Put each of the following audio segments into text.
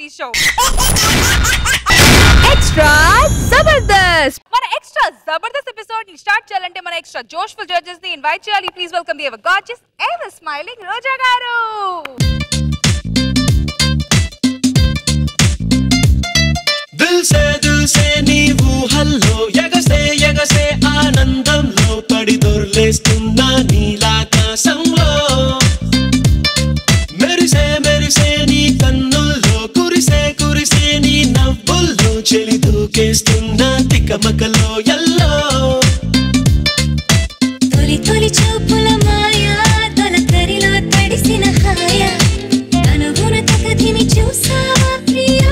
TV show extra Jabardasth మన extra Jabardasth episode ని start చేయాలంటే మన ఎక్స్ట్రా జోష్ఫుల్ జడ్జెస్ ని ఇన్వైట్ చేయాలి please welcome the ever gorgeous ever smiling Roja garu దిల్సే దిల్సే నీవు హల్లో ఎగసే ఎగసే ఆనందంలో పడి దొర్లేస్తున్నా నీలాకాశంలో మెరిసే మెరిసే నీ కన్నుల్లో కురిసే కురిసే నీ నవ్వుల్లో చెలి దూకేస్తున్నా తికమకలో ఎల్లో తొలి తొలి చూపుల మాయా తొలకరిలో తడిసిన హాయ అనుగుణ తకధిమి చూసావా ప్రియా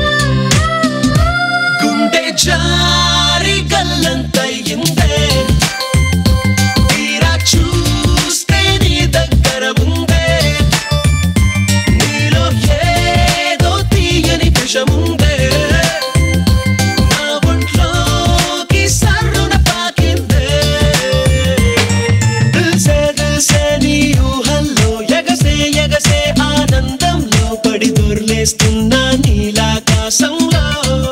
గుండె జారి గల్లంతయిందే తీరా చూస్తే నీ దగ్గర ఉందే నీలో ఏదో తీయని విషముందే నా ఒంట్లోకి సర్రున పాకిందే దిల్సే దిల్సే నీ ఊహల్లో ఎగసే ఎగసే ఆనందంలో పడి దొర్లేస్తున్నా నీలాకాశంలో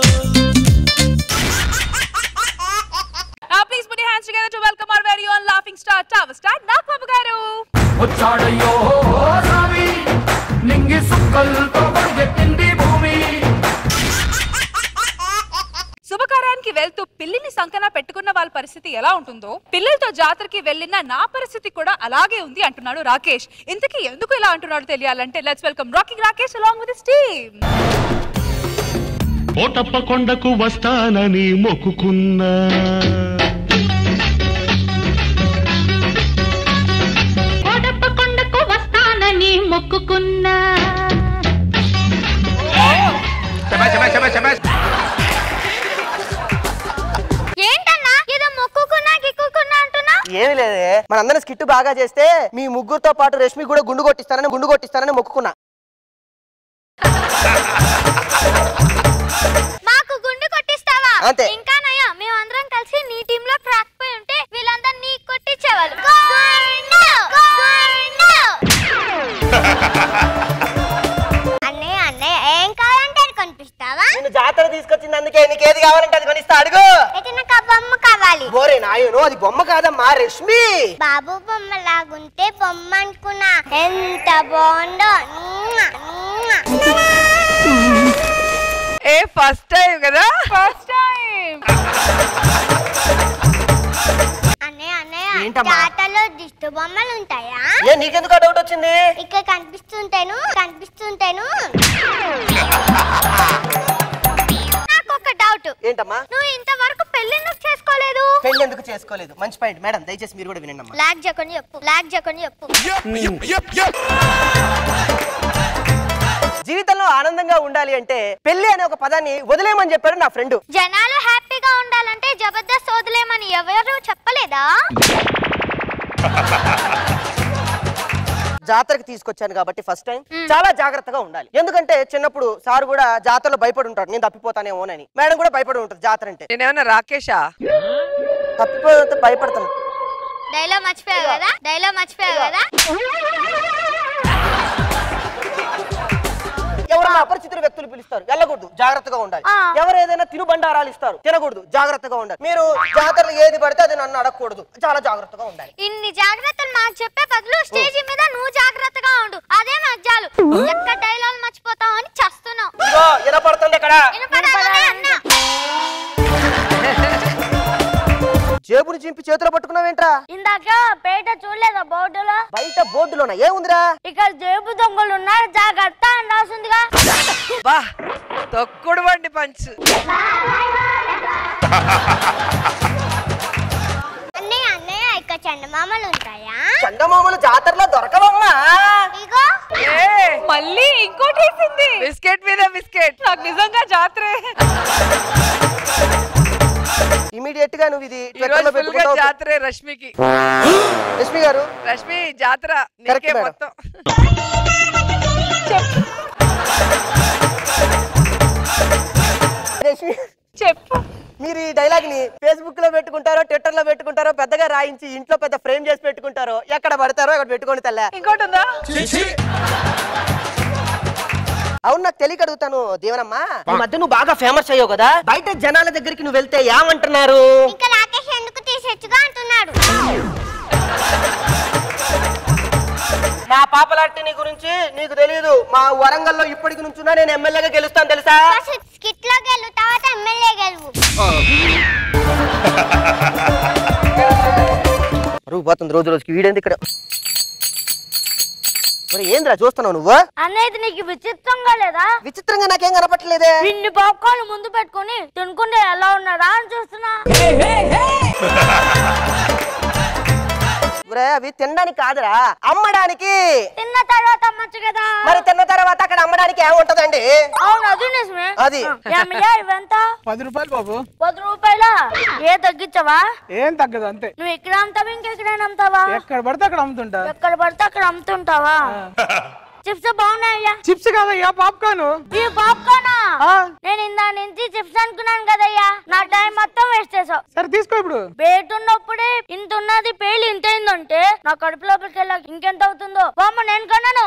please put hands together to welcome our very own laughing star tower star Nag Babu garu వచ్చాడయ్యో స్వామి నింగి సుక్కలతో పరిగెత్తింది భూమి శుభకార్యానికి వెళ్తూ పిల్లిని సంకన పెట్టుకున్న వాళ్ళ పరిస్థితి ఎలా ఉంటుందో పిల్లలతో జాతరకి వెళ్ళిన నా పరిస్థితి కూడా అలాగే ఉంది అంటున్నాడు రాకేష్ ఇంతకీ ఎందుకు ఇలా అంటున్నాడు తెలియాలంటే let's welcome rocking Rakesh along with team Kotappa కొండకు వస్తానని మొక్కుకున్నా కోటప్ప కొండకు వస్తానని మొక్కుకున్నా ఏంటన్నా ఏదో మొక్కుకున్నా గిక్కుకున్నా అంటున్నా ఏమి లేదే మనందరం స్కిట్ బాగా చేస్తే మీ ముగ్గురుతో పాటు రష్మి కూడా గుండు కొట్టిస్తానని గుండు కొట్టిస్తానని మొక్కుకున్నా మాకు గుండు కొట్టిస్తావా అంతే. ఇంకా నయ్యా మేమందరం కలిసి నీ టీమ్ లో క్రాక్ పోయి ఉంటే వీళ్ళందరూ నీ కొట్టించేవాళ్ళు గుండు! గుండు! అన్నయ్య అన్నయ్య ఏం కావాలంటే అది కొనిపిస్తావా నేను జాతర తీసుకొచ్చింది అందుకే నీకు ఏది కావాలంటే అది కొనిస్తా అడుగు అయితే నాకు ఆ బొమ్మ కావాలి ఓరే నాయను అది బొమ్మ కాదమ్మా రష్మి బాబు బొమ్మ లాగుంటే బొమ్మ అనుకున్నా ఎంత బాగుందో మ్మ్, మ్మ్. ఏ ఫస్ట్ టైం కదా ఫస్ట్ టైం అన్నయ్య అన్నయ్య ఏంటమ్మా? జాతరలో దిష్టు బొమ్మలు ఉంటాయా ఏ నీకెందుకు ఆ డౌట్ వచ్చింది ఇక్కడ కనిపిస్తుంటేను కనిపిస్తుంటేను నాకు ఒక డౌట్ ఏంటమ్మా నువ్వు ఇంతవరకు పెళ్లి ఎందుకు చేసుకోలేదు పెళ్లి ఎందుకు చేసుకోలేదు మంచి పాయింట్ మేడం దయచేసి మీరు కూడా వినండి అమ్మా లాగ్ జకొని చెప్పు లాగ్ జకొని చెప్పు జీవితంలో ఆనందంగా ఉండాలి అంటే పెళ్లి అనే ఒక పదాన్ని వదిలేయమని చెప్పారు నా ఫ్రెండ్ జనాలు హ్యాపీగా ఉండాలంటే జబర్దస్త్ వదిలేమని ఎవరు చెప్పలేదా జాతరకి తీసుకొచ్చాను కాబట్టి ఫస్ట్ టైం చాలా జాగ్రత్తగా ఉండాలి ఎందుకంటే చిన్నప్పుడు సార్ కూడా జాతరలో భయపడి ఉంటాడు నేను తప్పిపోతానేమోనని మేడం కూడా భయపడి ఉంటుంది జాతర అంటే నేనేమన్నా రాకేషా తప్పిపోతే భయపడతాను డైలాగ్ మర్చిపోయావు కదా డైలాగ్ మర్చిపోయావు కదా ఎవరైనా అపరిచితుల వ్యక్తులు పిలుస్తారు వెళ్ళకూడదు జాగ్రత్తగా ఉండాలి ఆ. ఎవరు ఏదైనా తినుబండారాలు ఇస్తారు తినకూడదు జాగ్రత్తగా ఉండాలి మీరు జాతరలు ఏది పడితే అది నన్ను అడగకూడదు చాలా జాగ్రత్తగా ఉండాలి ఇన్ని జాగ్రత్తలు మాకు చెప్పే బదులు స్టేజ్ మీద నువ్వు జాగ్రత్తగా ఉండు అదే నాకు చాలు ఎక్కడ డైలాగ్ మర్చిపోతావు అని చస్తున్నావు ఇదిగో వినపడుతుంది ఇక్కడ వినపడాలనే అన్నా జేబుని చింపి చేతిలో పట్టుకున్నావేంట్రా ఇందాక పేట చూడలేదా బోర్డులో బయట బోర్డులోనా ఏముందిరా ఇక్కడ జేబు దొంగలు ఉన్నారు జాగ్రత్త అని రాసిందిగా బా తొక్కుడు బండి పంచ్ అన్నయ్య అన్నయ్య ఇక్కడ చందమామలు ఉంటాయా చందమామలు జాతరలో దొరకవమ్మా ఇగో ఏ మళ్ళీ ఇంకోటి వేసింది బిస్కెట్ మీద బిస్కెట్ నాకు నిజంగా జాతరే ఇమీడియట్ గా నువ్వు ఇది ఈ ట్విట్టర్ రోజు లో ఫుల్ గా పెట్టుకుంటావు జాతరే రష్మికి లక్ష్మి గారు రష్మి జాతర Correct, నీకే madam. మొత్తం లక్ష్మి చెప్పు మీరు ఈ డైలాగ్ ని ఫేస్బుక్ లో పెట్టుకుంటారో ట్విట్టర్ లో పెట్టుకుంటారో పెద్దగా రాయించి ఇంట్లో పెద్ద ఫ్రేమ్ చేసి పెట్టుకుంటారో ఎక్కడ పడతారో అక్కడ పెట్టుకోండి తల్ల ఇంకోటి ఉందా అవును నాకు తెలియక అడుగుతాను దేవనమ్మా ఈ మధ్య నువ్వు బాగా ఫేమస్ అయ్యావు కదా బయట జనాల దగ్గరికి నువ్వు వెళ్తే ఏమంటున్నారు ఇంకా రాకేష్ ఎందుకు తీసేచ్చుగా అంటున్నాడు నా పాపలాంటి నీ గురించి నీకు తెలియదు మా వరంగల్లో ఇప్పటికి నుంచున్నా నేను ఎమ్మెల్యేగా గెలుస్తాను తెలుసా ఫస్ట్ స్కిట్ లో గెలువు తర్వాత ఎమ్మెల్యే గెలువు పరుగు పోతుంది రోజు రోజుకి వీడేంది ఇక్కడ మరి ఏంద్రా చూస్తున్నావు నువ్వు అనేది నీకు విచిత్రంగా లేదా విచిత్రంగా నాకేం కనపట్లేదే ఇన్ని పాప్కార్న్ ముందు పెట్టుకొని తినుకుంటే ఎలా ఉన్నాడా అని చూస్తున్నా ఒరే, అవి తినడానికి కాదురా అమ్మడానికి తిన్న తర్వాత అమ్మచ్చు కదా మరి తిన్న తర్వాత అక్కడ అమ్మడానికి ఏముంటదండి అవును అది నిజమే అది. ఏమయ్యా ఇవెంత పది రూపాయలు బాబు పది రూపాయల ఏ తగ్గించవా ఏం తగ్గదు అంతే నువ్వు ఇక్కడ అమ్ముతావా ఇంకెక్కడైనా అమ్ముతావా ఎక్కడ పడితే అక్కడ అమ్ముతుంటా ఎక్కడ పడితే అక్కడ అమ్ముతుంటావా చిప్స్ బాగున్నాయ్యా చిప్స్ కాదయ్యా పాప్కార్న్ ఈ పాప్కార్నా ఆ. నేను ఇందా నుంచి చిప్స్ అనుకున్నాను కదయ్యా నా టైం మొత్తం వేస్ట్ చేసావు సరే తీసుకో ఇప్పుడు పేట్ ఉన్నప్పుడే ఇంత ఉన్నది పేలు ఇంత అయిందంటే నా కడుపు లోపలికి వెళ్ళాక ఇంకెంత అవుతుందో బామ్మ నేను కొన్నాను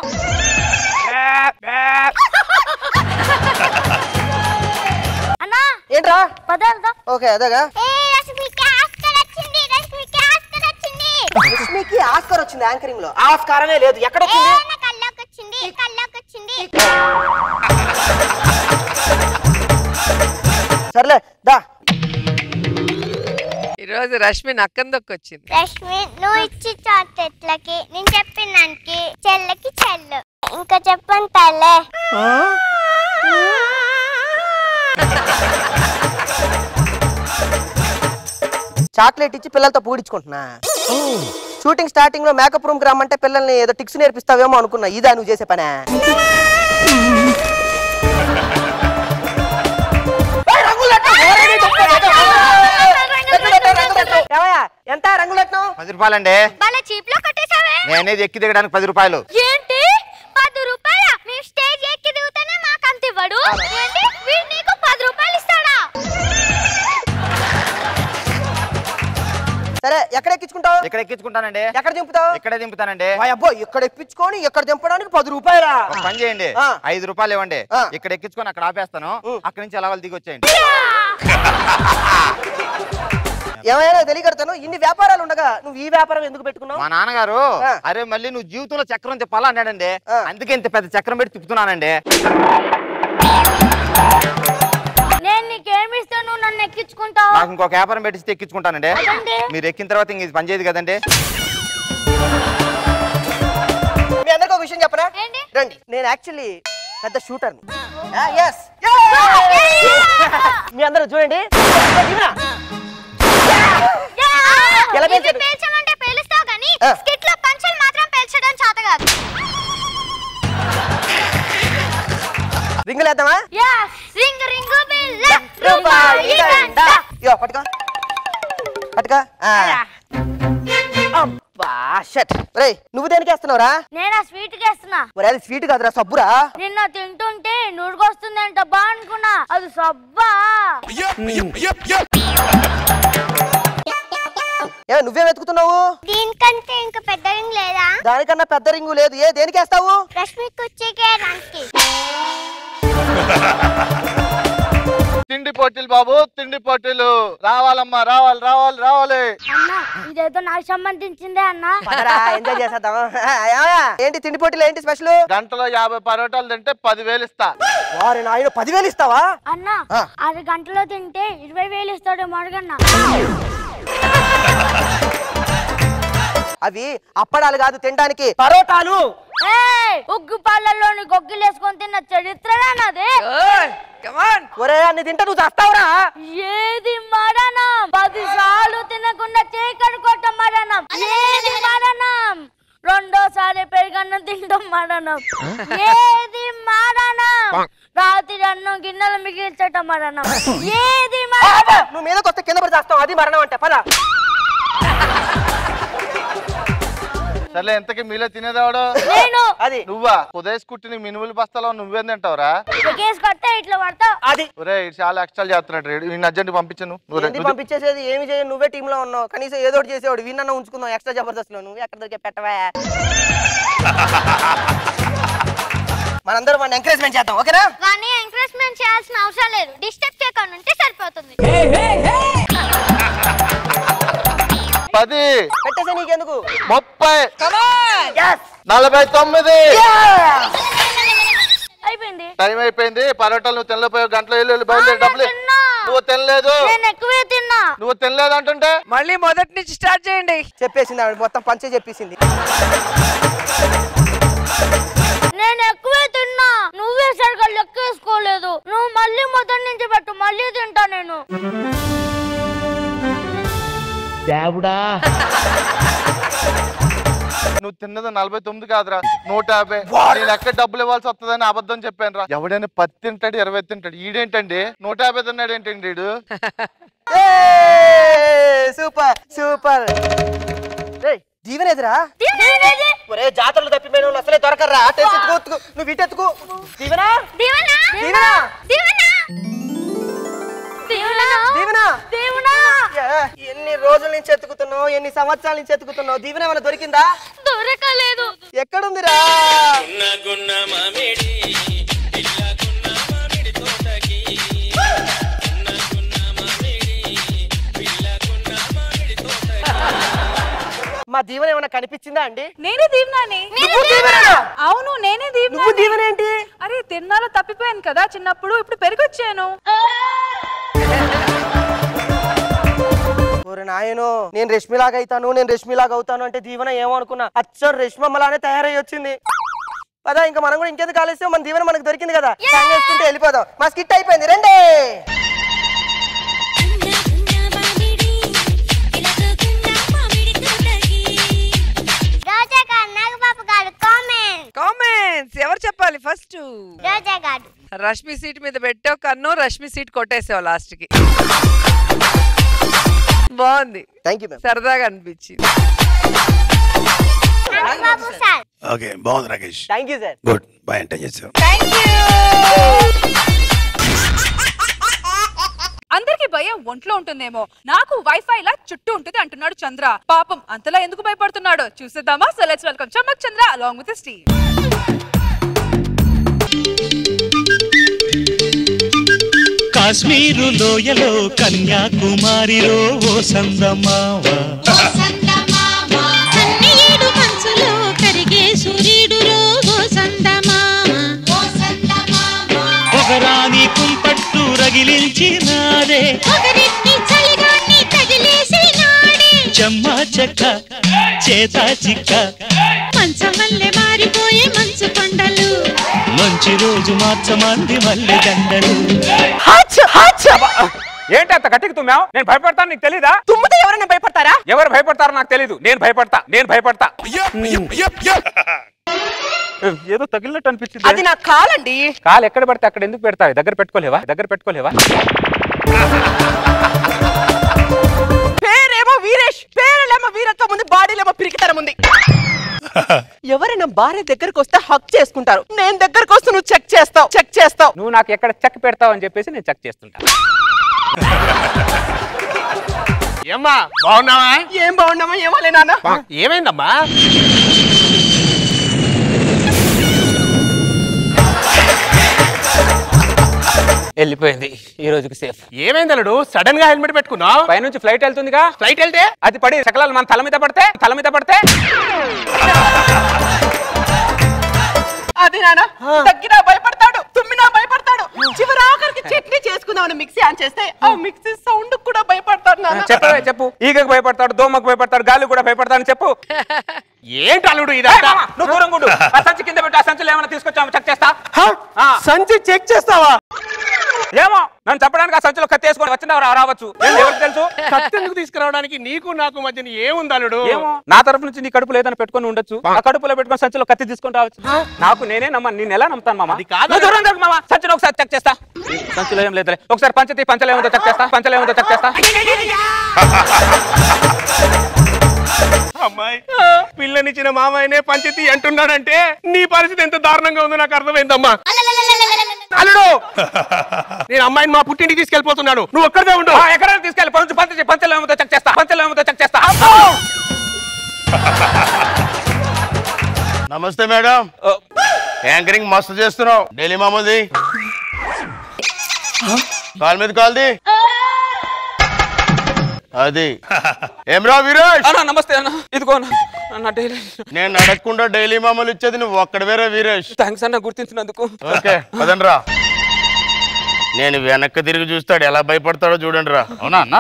అన్నా ఏంట్రా పదార్థం ఓకే అదేగా వచ్చింది వచ్చింది లక్ష్మికి ఆస్కార్ వచ్చింది యాంకరింగ్ లో ఆస్కారమే లేదు ఎక్కడ వచ్చింది కల్లోకి వచ్చింది కల్లోకి వచ్చింది సర్లే దా ఈ రోజు రష్మి నక్కందొక్కొచ్చింది రష్మి నువ్వు ఇచ్చి చాక్లెట్లకి నేను చెప్పిన దానికి చెల్లకి చెల్లు ఇంకా చెప్పను తల్లే చాక్లెట్ ఇచ్చి పిల్లలతో పూడించుకుంటున్నా షూటింగ్ స్టార్టింగ్ లో మేకప్ రూమ్ కి రమ్మంటే పిల్లల్ని ఏదో టిక్స్ నేర్పిస్తావేమో అనుకున్నా ఇదా నువ్వు చేసే పనే ఏయ్, రంగులెట్టు! ఎవరైనా చెప్పారు, ఏదో. పెట్టు, పెట్టు, రంగు పెట్టు. ఏమయ్య, ఎంత రంగులెట్నం పది రూపాయలండి భలే చీప్ లో కొట్టేశావే నేనేది ఎక్కి దిగడానికి పది రూపాయలు ఏంటి పది రూపాయల మీ స్టేజ్ ఎక్కి దిగుతానే మాకు అంత ఇవ్వడు ఏంటి వీడు నీకు పది రూపాయలు ఇస్తాడా సరే ఎక్కడ ఎక్కించుకుంటావు ఇక్కడ ఎక్కించుకుంటానండి ఎక్కడ దింపుతావు ఇక్కడే దింపుతానండి అబ్బో ఇక్కడ ఎక్కించుకొని ఇక్కడ దింపడానికి పది రూపాయలా ఒక పని చేయండి ఆ. ఐదు రూపాయలు ఇవ్వండి ఆ. ఇక్కడ ఎక్కించుకొని అక్కడ ఆపేస్తాను అక్కడి నుంచి ఎలా దిగి వచ్చేయండి ఏమైనా తెలియకడతాను ఇన్ని వ్యాపారాలు ఉండగా నువ్వు ఈ వ్యాపారం ఎందుకు పెట్టుకున్నావు మా నాన్నగారు ఆ. అరే మళ్ళీ నువ్వు జీవితంలో చక్రం తిప్పాలా అన్నాడండి ఆ. అందుకే ఇంత పెద్ద చక్రం పెట్టి తిప్పుతున్నానండి నేను నీకేమి ఇస్తాను నువ్వు నన్ను ఎక్కించుకుంటావు నాకు ఇంకొక వ్యాపారం పెట్టిస్తే ఎక్కించుకుంటానండి అదండి. మీరు ఎక్కిన తర్వాత ఇంక ఇది పని చేయదు కదండి మీ అందరికి ఒక విషయం చెప్పనా ఏంటి? రండి నేను యాక్చువల్లీ పెద్ద షూటర్ ఎస్ మీ అందరూ చూడండి ఇవ్వనా? ఎలా ఇది పేల్చారు? పేల్చమంటే పేలుస్తావు కానీ ఆ. స్కిట్ లో పంచులు మాత్రం పేల్చడం చేత కాదు రింగులు వేద్దామా రింగ్ రింగు బిల్ల రూపాయి దండ. ఇగో పట్టుకో పట్టుకో ఆ. అబ్బా షట్ రేయ్ నువ్వు దేనికి వేస్తున్నావురా నేను ఆ స్వీట్ కేస్తున్నా మరి అది స్వీట్ కాదురా సబ్బురా నిన్న తింటుంటే నురుగొస్తుందంట బా అనుకున్నా అది సబ్బా ఏ నువ్వేం వెతుకుతున్నావు దీనికంటే ఇంకా పెద్ద రింగ్ లేదా దానికన్నా పెద్ద రింగు లేదు ఏ దేనికి వేస్తావు రష్మికి వచ్చేకే దానికి తిండి పోటీలు బాబు తిండి పోటీలు రావాలమ్మా రావాలి రావాలి రావాలి అన్నా ఇదేదో నాకు సంబంధించిందే అన్నా పదరా ఎంజాయ్ చేసేద్దాం ఏమయ్య, ఏంటి తిండి పోటీలో ఏంటి స్పెషల్ గంటలో యాభై పరోటాలు తింటే పదివేలు ఇస్తా వారి నాయన పదివేలు ఇస్తావా అన్నా ఆ. ఆరు గంటలో తింటే ఇరవై వేలు ఇస్తాడు మరుగన్నా అవి అప్పడాలు కాదు తినడానికి పరోటాలు ఏయ్, ఉగ్గు పాలల్లోని గొగ్గిలు వేసుకొని తిన్న చరిత్రనే నాది కమాన్ ఒరే అన్ని తింటే నువ్వు చేస్తావురా ఏది మరణం పది సార్లు తినకుండా చేకడుకోవటం మరణం ఏది మరణం రెండోసారి పెరుగన్నం తినడం మరణం ఏది మరణం రాత్రి అన్నం గిన్నెలు మిగిల్చటం మరణం ఏది మరణం నువ్వు మీద కొత్త కింద పడి చేస్తావు అది మరణం అంటే పద సర్లే ఎంతకి మీలో తినేదావాడు నేను అది నువ్వా ఉదయ్ కుట్టిని మినుములు బస్తాలో నువ్వేం తింటావురా కేసు కొట్టే ఇట్లా పడతావు అది ఒరే ఈడు చాలా ఎక్స్ట్రా చేస్తున్నాడు రేడు నేను అర్జెంట్ పంపించను నువ్వు రే- ఏంటి నువ్వు తి- పంపించేసేది ఏమి చేయను నువ్వే టీమ్ లో ఉన్నావు కనీసం ఏదో ఒకటి చేసేవాడు విన్న ఉంచుకుందాం ఎక్స్ట్రా జబర్దస్త్ లో నువ్వు ఎక్కడ దొరికే పెట్టవా మనందరం వాడిని ఎంకరేజ్మెంట్ చేద్దాం ఓకేనా కానీ ఎంకరేజ్మెంట్ చేయాల్సిన అవసరం లేదు డిస్టర్బ్ చేయకుండా ఉంటే సరిపోతుంది పది పెట్టేసే నీకెందుకు ముప్పై Yes! నలభై తొమ్మిది అయిపోయింది టైం అయిపోయింది పరోటాలు నువ్వు తినలేకపోయావు గంటలో వెళ్ళి వెళ్ళి బయలుదేరి ఆ, డబ్బులు నేను తిన్నా. నువ్వు తినలేదు నేను ఎక్కువే తిన్నా నువ్వు తినలేదు అంటుంటే మళ్ళీ మొదటి నుంచి స్టార్ట్ చేయండి చెప్పేసింది ఆవిడ మొత్తం పంచే చెప్పేసింది నేను ఎక్కువే తిన్నా నువ్వే సరిగ్గా లెక్క వేసుకోలేదు నువ్వు మళ్ళీ మొదటి నుంచి పెట్టు మళ్ళీ తింటా నేను నువ్వు తిన్నది నలభై తొమ్మిది కాదురా నూట యాభై నేను ఎక్కడ డబ్బులు ఇవ్వాల్సి వస్తుందని అబద్ధం చెప్పాను రా ఎవడైనా పది తింటాడు ఇరవై తింటాడు ఈడేంటండి నూట యాభై తిన్నాడు ఏంటండి ఈడు సూపర్ సూపర్ దీవెన ఎదురా ఒరే జాతరలు తప్పిపోయిన వాళ్ళు అసలే దొరకరా టెన్త్ ఎత్తుకో నువ్వు ఇటు ఎత్తుకో దీవెనా దీవెనా దీవెనా దీవెనా దీవెనా దీవెనా దీవెనా యా, ఎన్ని రోజుల నుంచి ఎత్తుకుతున్నావు ఎన్ని సంవత్సరాల నుంచి ఎత్తుకుతున్నావు దీవెన ఏమైనా దొరికిందా దొరకలేదు ఎక్కడుందిరా మా దీవెన ఏమైనా కనిపించిందా అండి నేనే దీవెనాని నువ్వు దీవెననా? అవును నేనే నువ్వు దీవెన దీవెన ఏంటి అరే తిన్నాలో తప్పిపోయాను కదా చిన్నప్పుడు ఇప్పుడు పెరిగొచ్చాను ఓరి నాయనో నేను రష్మిలాగా అవుతాను నేను రష్మిలాగా అవుతాను అంటే దీవెన ఏమో అనుకున్నా అచ్చం రష్మమ్మలానే తయారై వచ్చింది పదా ఇంకా మనం కూడా ఇంకెందుకు ఆలస్యం మన దీవెన మనకు దొరికింది కదా సాంగ్ వేసుకుంటే వెళ్ళిపోదాం మా స్కిట్ అయిపోయింది రండి రోజా గారు నాగబాబు గారు కామెంట్ కామెంట్స్ ఎవరు చెప్పాలి ఫస్ట్ రోజా గారు రష్మి సీట్ మీద పెట్టావు కన్ను రష్మి సీట్ కొట్టేసావు లాస్ట్ కి బాగుంది థ్యాంక్ యూ మ్యామ్ సరదాగా అనిపించింది నాగబాబు సార్ ఓకే బాగుంది Rakesh thank you sir good boy అంటే చేసావు అందరికి భయం ఒంట్లో ఉంటుందేమో నాకు వైఫై లా చుట్టూ ఉంటుంది అంటున్నాడు చంద్ర పాపం అంతలా ఎందుకు భయపడుతున్నాడో చూసేద్దామా so let's welcome Chammak Chandra along with స్టీవ్ కాశ్మీరు లోయలో కన్యాకుమారిలో ఓ సందమావ కన్నీడు మనసులో కరిగే సూర్యుడు రోగో సందమామ పొగరాని కుంపట్టు రగిలించినాదే ఒకరిని చలిగాన్ని తగిలేసి నాడే చెమ్మ చెక్క చేత చిక్క మంచం వల్లే మారిపోయే మంచు కొండలు మంచి రోజు మార్చమంది మల్లె దండలు ఏంటి అంత గట్టికి తుమ్మావు నేను భయపడతాను నీకు తెలీదా తుమ్మితే ఎవరైనా భయపడతారా ఎవరు భయపడతారో నాకు తెలీదు నేను భయపడతా నేను భయపడతా ఏదో తగిలినట్టు అనిపించింది అది నా కాలండి కాలు ఎక్కడ పడితే అక్కడ ఎందుకు పెడతావు దగ్గర పెట్టుకోలేవా దగ్గర పెట్టుకోలేవా పేరేమో వీరేష్ పేరేమో వీరత్వం ఉంది బాడీలేమో పిరికితనం ఉంది ఎవరైనా భార్య దగ్గరకు వస్తే హక్ చేసుకుంటారు నేను దగ్గరకు వస్తే నువ్వు చెక్ చేస్తావు చెక్ చేస్తావు నువ్వు నాకు ఎక్కడ చెక్ పెడతావు అని చెప్పేసి నేను చెక్ చేస్తుంటా ఏమ్మా బాగున్నావా ఏం బాగున్నామా ఏమోలే నాన్న ఏమైందమ్మా వెళ్ళిపోయింది ఈ రోజుకి సేఫ్ ఏమైంది అల్లుడు సడన్ గా హెల్మెట్ పెట్టుకున్నావు పైనుంచి ఫ్లైట్ వెళ్తుందిగా ఫ్లైట్ వెళ్తే అది పడి సకలాలు మన తల మీద పడితే తల మీద పడితే అది నాన్న తగ్గినా భయపడతాడు తుమ్మినా భయపడతాడు చివరి ఆఖరికి చట్నీ చేసుకుందామని మిక్సీ ఆన్ చేస్తే ఆ మిక్సీ సౌండ్ కూడా భయపడతాడు నాన్న చెప్పవే చెప్పు ఈగకు భయపడతాడు దోమకు భయపడతాడు గాలి కూడా భయపడతాడు చెప్పు ఏంటి అల్లుడు ఏయ్ ఇదంతా మామ, నువ్వు దూరం గుండు ఆ సంచి కింద పెట్టి ఆ సంచులు ఏమైనా తీసుకొచ్చాము చెక్ చేస్తా ఆ. సంచి చెక్ చేస్తావా ఏమో నన్ను చెప్పడానికి ఆ సంచులో కత్తి వేసుకొని వచ్చిందా రా- రావచ్చు ఏం ఎవరికి తెలుసు కత్తి ఎందుకు తీసుకురావడానికి నీకు నాకు మధ్యన ఏముంది అల్లుడు ఏమో నా తరపు నుంచి నీ కడుపులో ఏదైనా పెట్టుకొని ఉండొచ్చు ఆ కడుపులో పెట్టుకొని సంచిలో కత్తి తీసుకొని రావచ్చు నాకు నేనే నమ్మ నేను ఎలా నమ్ముతాను మామ అది కాదు. నువ్వు దూరం జరుగు మామ సంచిలో ఒకసారి చెక్ చేస్తా సంచిలో ఏం లేదులే ఒకసారి పంచతి పంచలో ఏముందో చెక్ చేస్తా పంచలో ఏముందో చెక్ చేస్తా అమ్మాయి పిల్లనిచ్చిన మామయ్యనే పంచతి అంటున్నాడంటే నీ పరిస్థితి ఎంత దారుణంగా ఉందో నాకు అర్థమైందమ్మా అల్లుడు నేను అమ్మాయిని మా పుట్టింటికి తీసుకెళ్ళిపోతున్నాను నువ్వు ఒక్కడే ఉండు ఆ, ఎక్కడైనా తీసుకెళ్ళి పంచు పంచ పంచలో ఏముందో చెక్ చేస్తా పంచలో ఏముందో చెక్ చేస్తా నమస్తే మేడం ఓ, యాంకరింగ్ మస్తు చేస్తున్నావు డైలీ మామూలుది కాల్ మీద కాల్ది అది ఏమ్రా వీరేష్ అన్న నమస్తే అన్న ఇదిగో అన్న అన్న డైలీ నేను అడగకుండా డైలీ మామూలు ఇచ్చేది నువ్వు ఒక్కడ వేరే వీరేష్ థ్యాంక్స్ అన్న గుర్తించినందుకు ఓకే పదండ్రా నేను వెనక్కి తిరిగి చూస్తాడు ఎలా భయపడతాడో చూడండి రా అవునా అన్న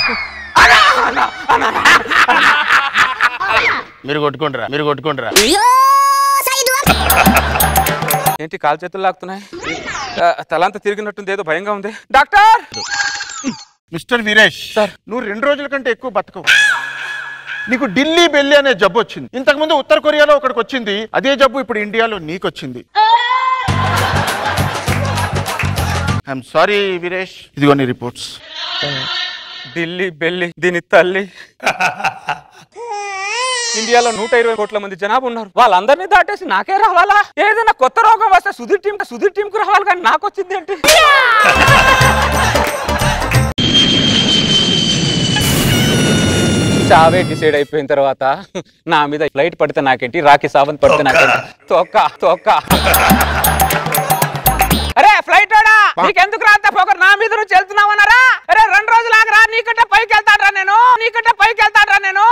మీరు కొట్టుకుంటారా మీరు కొట్టుకుంటారా ఏంటి కాలు చేతులు లాగుతున్నాయి ఆ, తలంతా తిరిగినట్టుంది ఏదో భయంగా ఉంది డాక్టర్ మిస్టర్ వీరేష్ సార్ నువ్వు రెండు రోజుల కంటే ఎక్కువ బతకవు నీకు ఢిల్లీ బెల్లి అనే జబ్బు వచ్చింది ఇంతకుముందు ఉత్తర కొరియాలో ఒకడికి వచ్చింది అదే జబ్బు ఇప్పుడు ఇండియాలో నీకు వచ్చింది ఐఎమ్ సారీ వీరేష్ ఇదిగో నీ రిపోర్ట్స్ ఢిల్లీ బెల్లి దీని తల్లి ఇండియాలో నూట ఇరవై కోట్ల మంది జనాభా ఉన్నారు వాళ్ళందరినీ దాటేసి నాకే రావాలా ఏదైనా కొత్త రోగం వస్తే సుధీర్ టీం సుధీర్ టీం కు రావాలి కానీ నాకు వచ్చింది ఏంటి చావే డిసైడ్ అయిపోయిన తర్వాత నా మీద ఫ్లైట్ పడితే నాకేంటి రాఖీ సావంత్ పడితే నాకేంటి తోక్క తోక్క అరే ఫ్లైట్ వాడా నీకెందుకు రాంత పోకరు నా మీద నుంచి వెళ్తున్నావన్నారా అరే రెండు రోజులు ఆగరా నీకంటే పైకి వెళ్తాడ్రా నేను నీకంటే పైకి వెళ్తాడ్రా నేను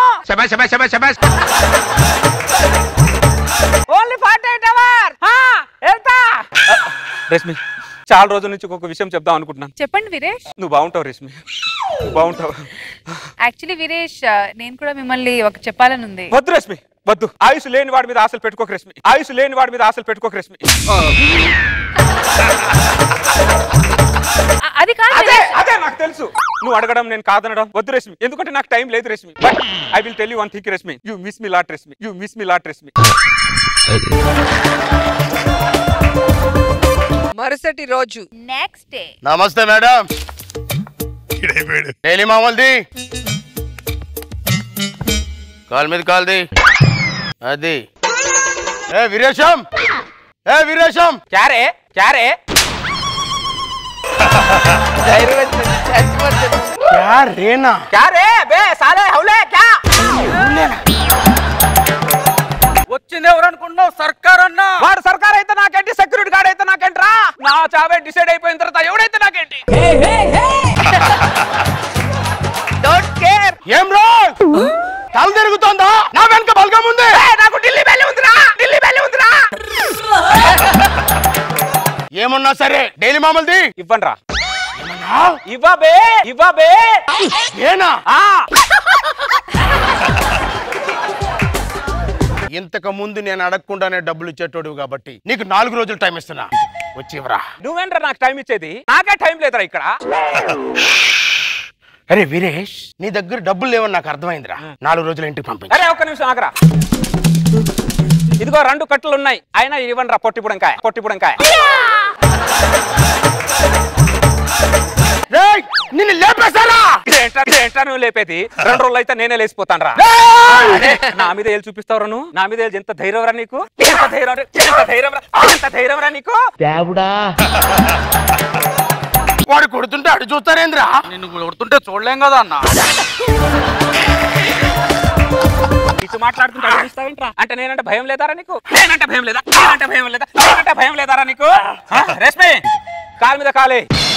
ఓన్లీ ఫార్టీ ఎయిట్ అవర్ వెళ్తా రష్మి చాలా రోజుల నుంచి ఒక విషయం చెప్దాం అనుకుంటున్నాను చెప్పండి వీరేష్ నువ్వు బాగుంటావు రష్మి బాగుంటావు యాక్చువల్లీ వీరేష్ ఆ, నేను కూడా మిమ్మల్ని ఒక చెప్పాలని ఉంది వద్దు రష్మి వద్దు ఆయుష్ లేని వాడి మీద ఆశలు పెట్టుకోక రష్మి ఆయుష్ లేని వాడి మీద ఆశలు పెట్టుకోక రష్మి అ- అది కాదు అదే వీరేష్. అదే నాకు తెలుసు నువ్వు అడగడం నేను కాదనడం వద్దు రష్మి ఎందుకంటే నాకు టైం లేదు Rashmi but I will tell you one thing Rashmi you miss me lot Rashmi you miss me lot Rashmi మరుసటి రోజు నెక్స్ట్ డే నమస్తే మేడం డైలీ మామూలుది కాల్ మీద కాల్ది అది ఏ వీరేశం ఏ వీరేశం క్యారే క్యారే క్యా రేనా క్యారే బే సాలే హౌలే క్యా వచ్చింది ఎవరు అనుకుంటున్నావు సర్కార్ అన్నా వాడు సర్కార్ అయితే నాకేంటి సెక్యూరిటీ గార్డ్ అయితే నాకేంట్రా నా చావే డిసైడ్ అయిపోయిన తర్వాత ఎవడైతే నాకేంటి డోంట్ కేర్ ఏం రో తల తిరుగుతోందా నా వెనక బలగం ఉంది నాకు ఢిల్లీ బెల్లి ఉందిరా ఢిల్లీ బెల్లి ఉందిరా ఏమన్నా సరే డైలీ మామూలుది ఇవ్వండి రా ఇవ్వబే ఇవ్వబే ఏనా ఆ ఇంతకు ముందు నేను అడగకుండానే డబ్బులు ఇచ్చేటోడు కాబట్టి నీకు నాలుగు రోజులు టైం ఇస్తున్నా వచ్చి ఇవ్వరా నువ్వేంట్రా నాకు టైం ఇచ్చేది నాకే టైం లేదురా ఇక్కడ అరే వీరేష్ నీ దగ్గర డబ్బులు లేవని నాకు అర్థమైందిరా నాలుగు రోజులు ఇంటికి పంపించు అరే ఒక్క నిమిషం ఆగరా ఇదిగో రెండు కట్టలు ఉన్నాయి అయినా ఇవ్వండి రా పొట్టిపుడంకాయ పొట్టిపుడంకాయ రేయ్, నిన్ను లేపేశారా ఇదేంట్రా ఇదేంట్రా నువ్వు లేపేది రెండు రోజులు అయితే నేనే లేచిపోతాను రా నా మీద ఏళ్ళు చూపిస్తావురా నువ్వు నా మీద ఏళ్ళు ఎంత ధైర్యం రా నీకు ఎంత ధైర్యం రా? ఎంత ధైర్యం రా ఎంత ధైర్యం రా నీకు వాడు కొడుతుంటే అడు చూస్తారేంద్రా నిన్ను కొడుతుంటే చూడలేం కదా అన్న ఇటు మాట్లాడుతుంటే అటు చూస్తావేంట్రా? అంటే నేనంటే భయం లేదారా నీకు నేనంటే భయం లేదా నేనంటే భయం లేదా నేనంటే భయం లేదారా నీకు ఆ, రేష్మి కాలు మీద కాలే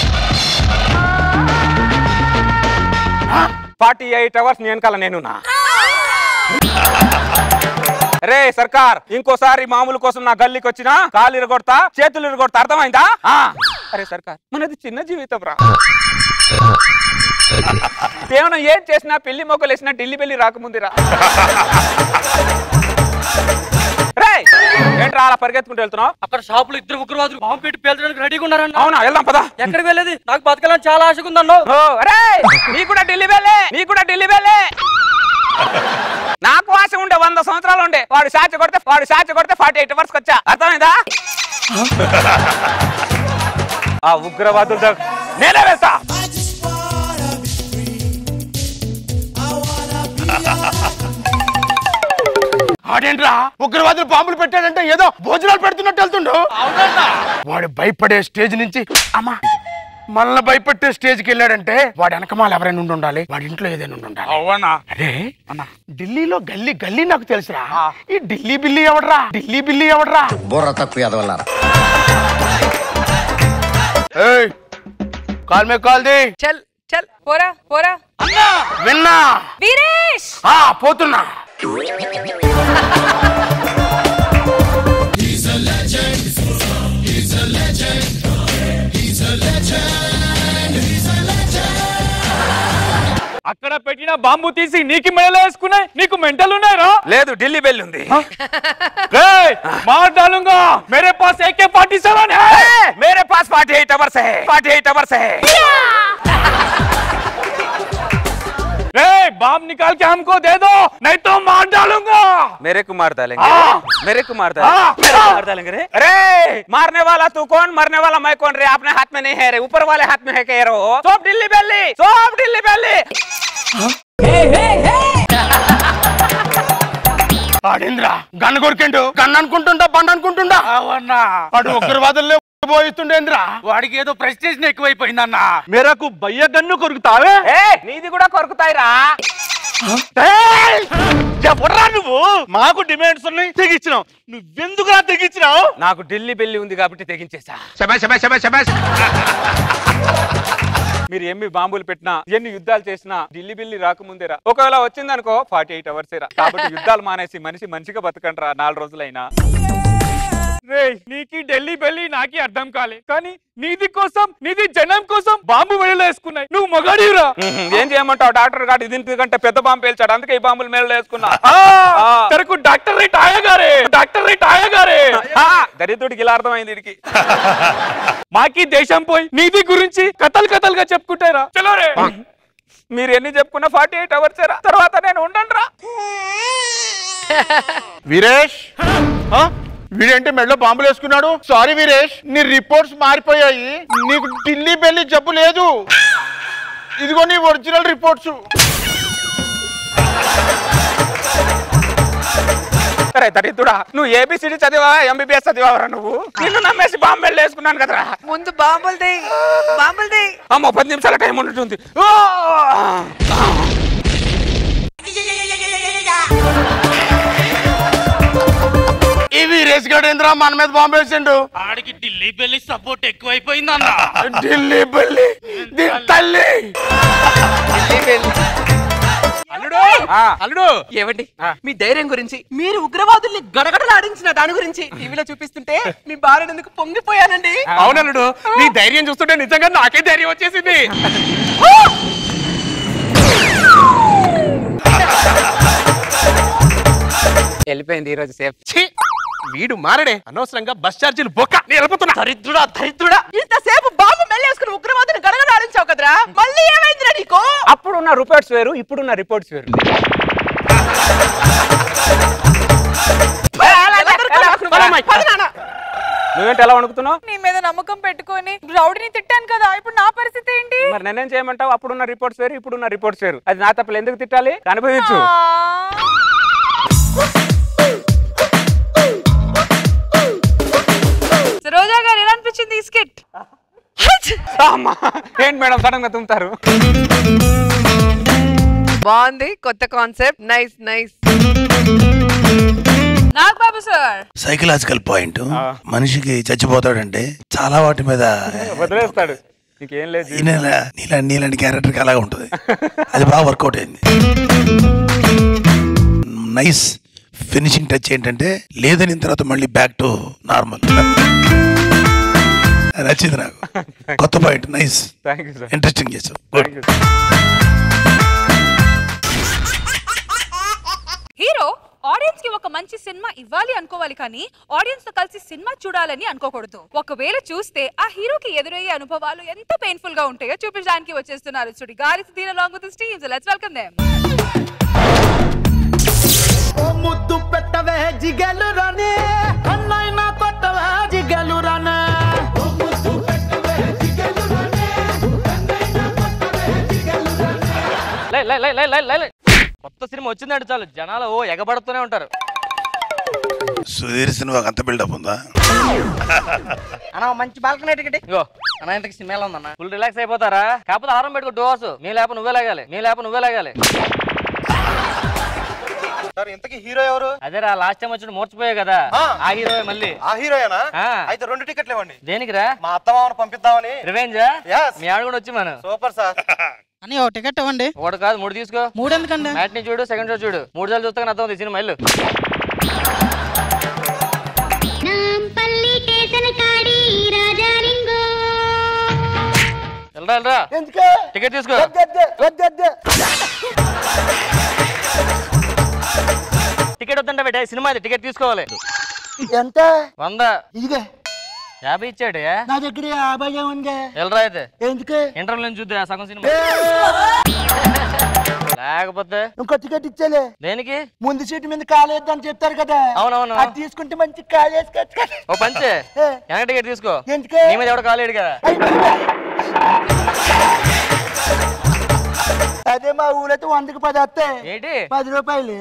ఫార్టీ ఎయిట్ అవర్స్ నేను కల నేను నా రే సర్కార్ ఇంకోసారి మామూలు కోసం నా గల్లీకి వచ్చినా కాలు ఇరగొడతా చేతులు ఇరగొడతా అర్థమైందా ఆ. అరే సర్కార్ మనది చిన్న జీవితం రా ఏమైనా ఏం చేసినా పెళ్లి మొక్కలు వేసినా ఢిల్లీ పెళ్లి రాకముందిరా రేయ్ ఏంట్రా అలా పరిగెత్తుకుంటూ వెళ్తున్నావు అక్కడ షాపులో ఇద్దరు ఉగ్రవాదులు బాంబు పెట్టి పేల్చడానికి రెడీగా ఉన్నారన్న అవునా వెళ్దాం పదా ఎక్కడికి వెళ్ళేది నాకు బతకాలని చాలా ఆశగా ఉందన్నో ఓ అరే నీ కూడా ఢిల్లీ వెళ్ళే నీ కూడా ఢిల్లీ వెళ్ళే నాకు ఆశ ఉండే వంద సంవత్సరాలు ఉండే వాడు సాచ కొడితే వాడు సాచ కొడితే ఫార్టీ ఎయిట్ అవర్స్ వచ్చా అర్థమైందా ఆ ఉగ్రవాదుల దగ్గర నేనే వెళ్తా ఆడేంట్రా ఉగ్రవాదులు బాంబులు పెట్టాడంటే ఏదో భోజనాలు పెడుతున్నట్టు వెళ్తుండు వాడు భయపడే స్టేజ్ నుంచి అమ్మా మనల్ని భయపెట్టే స్టేజ్కి వెళ్ళాడంటే వాడు వెనకమాల ఎవరైనా ఉండి ఉండాలి వాడి ఇంట్లో ఏదైనా ఉండి ఉండాలి అవునా అరే ఢిల్లీలో గల్లీ గల్లీ నాకు తెలుసురా ఈ ఢిల్లీ బిల్లీ ఎవడరా ఢిల్లీ బిల్లీ ఎవడరా బుర్ర తక్కువ ఎదవల్లారా ఏయ్ కాల్ మే కాల్ ది చల్ చల్ పోరా పోరా విన్నా వీరేష్ ఆ పోతున్నా అక్కడ పెట్టిన బాంబు తీసి నీకు మెడలో వేసుకున్నాయి నీకు మెంటల్ ఉన్నాయరా లేదు ఢిల్లీ బెల్ ఉంది ఏయ్, मार डालूंगा मेरे पास AK फोर्टी सेवन है मेरे पास फोर्टी एट अवर्स है फोर्टी एट अवर्स है ए, बाम निकाल के हमको दे दो नहीं तो मार डालूंगा मेरे को मार डालेंगे हाँ। मेरे को मार डालेंगे हाँ। मेरे को मार डालेंगे रे अरे मारने वाला तू कौन मरने वाला मैं कौन रे अपने हाथ में नहीं है रे ऊपर वाले हाथ में है कह रहे हो सब दिल्ली बेली सब दिल्ली बेली ఆడేంద్రా గన్ను కొరికిండు గన్ను అనుకుంటుండా బండ్ అనుకుంటుండా అవునా వాడు ఉగ్రవాదుల్లో పోయిస్తుండేంద్రా వాడికి ఏదో ప్రెస్టేషన్ ఎక్కువైపోయిందన్న మేరకు బయ్య గన్ను కొరుకుతావే ఏ నీది కూడా కొరుకుతాయిరా ఎవడరా నువ్వు మాకు డిమాండ్స్ ఉన్నాయి తెగించినావు నువ్వెందుకురా తెగించినావు నాకు ఢిల్లీ బెల్లి ఉంది కాబట్టి తెగించేసా మీరు ఎన్ని బాంబులు పెట్టినా ఎన్ని యుద్ధాలు చేసినా ఢిల్లీ బిల్లి రాకముందేరా ఒకవేళ వచ్చిందనుకో ఫార్టీ ఎయిట్ అవర్స్ కాబట్టి యుద్ధాలు మానేసి మనిషి మంచిగా బతకండ్రా నాలుగు రోజులైనా రేయ్ నీకి ఢిల్లీ బెల్లి నాకి అర్థం కాలే కానీ నీది కోసం నీది జనం కోసం బాంబు మెడలో వేసుకున్నాయి నువ్వు మొగాడిరా ఏం చేయమంటావు డాక్టర్ గారు ఇది కంటే పెద్ద బాంబు పేల్చాడు అందుకే ఈ బాంబులు మేళ వేసుకున్నా తెరకు డాక్టర్ రేట్ ఆయగారే డాక్టర్ రేట్ ఆయగారే ఆ, దరిద్రుడికి ఇలా అర్థమైంది వీడికి మాకి దేశం పోయి నీది గురించి కథలు కథలుగా చెప్పుకుంటారా చలో రే మీరు ఎన్ని చెప్పుకున్నా ఫార్టీ ఎయిట్ అవర్స్ తర్వాత నేను ఉండండి రా వీరేష్ ఆ? వీడేంటి మెడలో బాంబులు వేసుకున్నాడు సారీ వీరేష్ నీ రిపోర్ట్స్ మారిపోయాయి నీకు ఢిల్లీ బెల్లి జబ్బు లేదు ఇదిగో నీ ఒరిజినల్ రిపోర్ట్స్ సరే దరిద్రుడా నువ్వు ఏబిసిడి చదివావా ఎంబీబీఎస్ చదివావరా నువ్వు నిన్ను నమ్మేసి బాంబు వెళ్ళి వేసుకున్నాను కదరా ముందు బాంబులు ది బాంబులు ది అమ్మో పది నిమిషాల టైం ఉంటుంది ఓ! ఈ వీరేష్ గడు ఏంద్రా మన మీద బాంబు వేసిండు ఆడికి ఢిల్లీ బెల్లి సపోర్ట్ ఎక్కువైపోయిందన్న ఢిల్లీ బెల్లి దీని తల్లి అల్లుడు అల్లుడు ఏమండి మీ ధైర్యం గురించి మీరు ఉగ్రవాదుల్ని గడగడలాడించిన దాని గురించి టీవీలో చూపిస్తుంటే మీ భార్య ఎందుకు పొంగిపోయానండి అవునల్లుడు నీ ధైర్యం చూస్తుంటే నిజంగా నాకే ధైర్యం వచ్చేసింది వెళ్ళిపోయింది ఈ రోజు సేఫ్ ఛీ! వీడు మారడే అనవసరంగా బస్ ఛార్జీలు బొక్క నేను వెళ్ళిపోతున్నా దరిద్రుడా దరిద్రుడా ఇంతసేపు బాంబు మెల్లేసుకుని ఉగ్రవాదుని గడగడలాడించావు కదరా మళ్ళీ ఏమైందిరా నీకు అప్పుడున్న రిపోర్ట్స్ వేరు ఇప్పుడున్న రిపోర్ట్స్ వేరు ఎలా దొరికావు? పద నాన్న. నువ్వేంటి ఎలా వణుకుతున్నావు నీ మీద నమ్మకం పెట్టుకొని రౌడీని తిట్టాను కదా ఇప్పుడు నా పరిస్థితి ఏంటి మరి నేనేం చేయమంటావు అప్పుడున్న రిపోర్ట్స్ వేరు ఇప్పుడున్న రిపోర్ట్స్ వేరు అది నా తప్పలు ఎందుకు తిట్టాలి అనుభవించు రోజా గారు ఎలా అనిపించింది ఈ స్కిట్ అమ్మా ఏంటి మేడం సడన్ గా తుంటారు బాగుంది కొత్త concept nice nice Nagababu sir psychological point మనిషికి చచ్చిపోతాడంటే చాలా వాటి మీద వదిలేస్తాడు నీకేం లేదు ఈ నెల నీలా నీలాంటి క్యారెక్టర్కి అలాగే ఉంటుంది అది బాగా వర్కౌట్ అయింది నైస్ ఫినిషింగ్ టచ్ ఏంటంటే లేదని తర్వాత మళ్ళీ బ్యాక్ టు నార్మల్ నచ్చింది నాకు కొత్త point nice thank you sir interesting చేసావు థ్యాంక్ యూ హీరో ఆడియన్స్ కి ఒక మంచి సినిమా ఇవ్వాలి అనుకోవాలి కానీ ఆడియన్స్ తో కలిసి సినిమా చూడాలని అనుకోకూడదు ఒకవేళ చూస్తే ఆ హీరోకి ఎదురయ్యే అనుభవాలు ఎంత పెయిన్ఫుల్ గా ఉంటాయో చూపించడానికి వచ్చేస్తున్నారు చూడి గాలి దీని long with teams let's welcome them ముద్దు పెట్టవే జిగలు రానే అన్నైనా కొట్టవే జిగలు రానే లై లై లై లై లై లై లై. కొత్త సినిమా వచ్చిందంటే చాలు జనాలు ఓ ఎగబడుతూనే ఉంటారు సుధీర్ సినిమాకి అంత బిల్డప్ ఉందా అన్న మంచి బాల్కనీ టికెట్ ఇగో అన్న ఇంతకి సినిమా ఎలా ఉందన్న ఫుల్ రిలాక్స్ అయిపోతారా కాకపోతే ఆరం పెట్టుకో డోర్స్ మీ లేప నువ్వే లాగాలి మీ లేప నువ్వే లాగాలి సార్ ఇంతకీ హీరో ఎవరు అదేరా లాస్ట్ టైం వచ్చిన మూర్చిపోయావు కదా ఆ హీరో మళ్ళీ ఆ హీరోయేనా ఆ. అయితే రెండు టికెట్లు ఇవ్వండి దేనికిరా మా అత్తమామను పంపిద్దామని రివెంజా Yes. మీ ఆవిడ కూడా వచ్చి మనం సూపర్ సార్ అని ఒక టికెట్ ఇవ్వండి ఒకటి కాదు మూడు తీసుకో మూడు ఎందుకండి మ్యాట్ని చూడు సెకండ్ షో చూడు మూడు సార్లు చూస్తే అర్థం అవుతుంది సినిమా ఇల్లు పల్లి కేసన కాడి రాజాలింగో వెళ్ళరా వెళ్ళరా ఎందుకు టికెట్ తీసుకో వద్దొద్దు టికెట్ వద్దంట పెట్టే సినిమా ఇది టికెట్ తీసుకోవాలి ఎంత వంద ఇదిగే యాభై ఇచ్చాడు నా దగ్గర యాభై ఉంది వెళ్ళరా అయితే ఎందుకు ఇంటర్వ్యూ నుంచి చూద్దా సగం సినిమా లేకపోతే ఇంకో టికెట్ ఇచ్చేలే దేనికి ముందు సీటు మీద కాలేద్దని చెప్తారు కదా అవునవును అది తీసుకుంటే మంచి కాలేసుకోవచ్చు కదా ఓ పంచే వెనక టికెట్ తీసుకో ఎందుకు నీ మీద ఎవడ కాలేడు కదా అదే మా ఊరైతే వందకి పది వస్తాయి ఏంటి పది రూపాయలు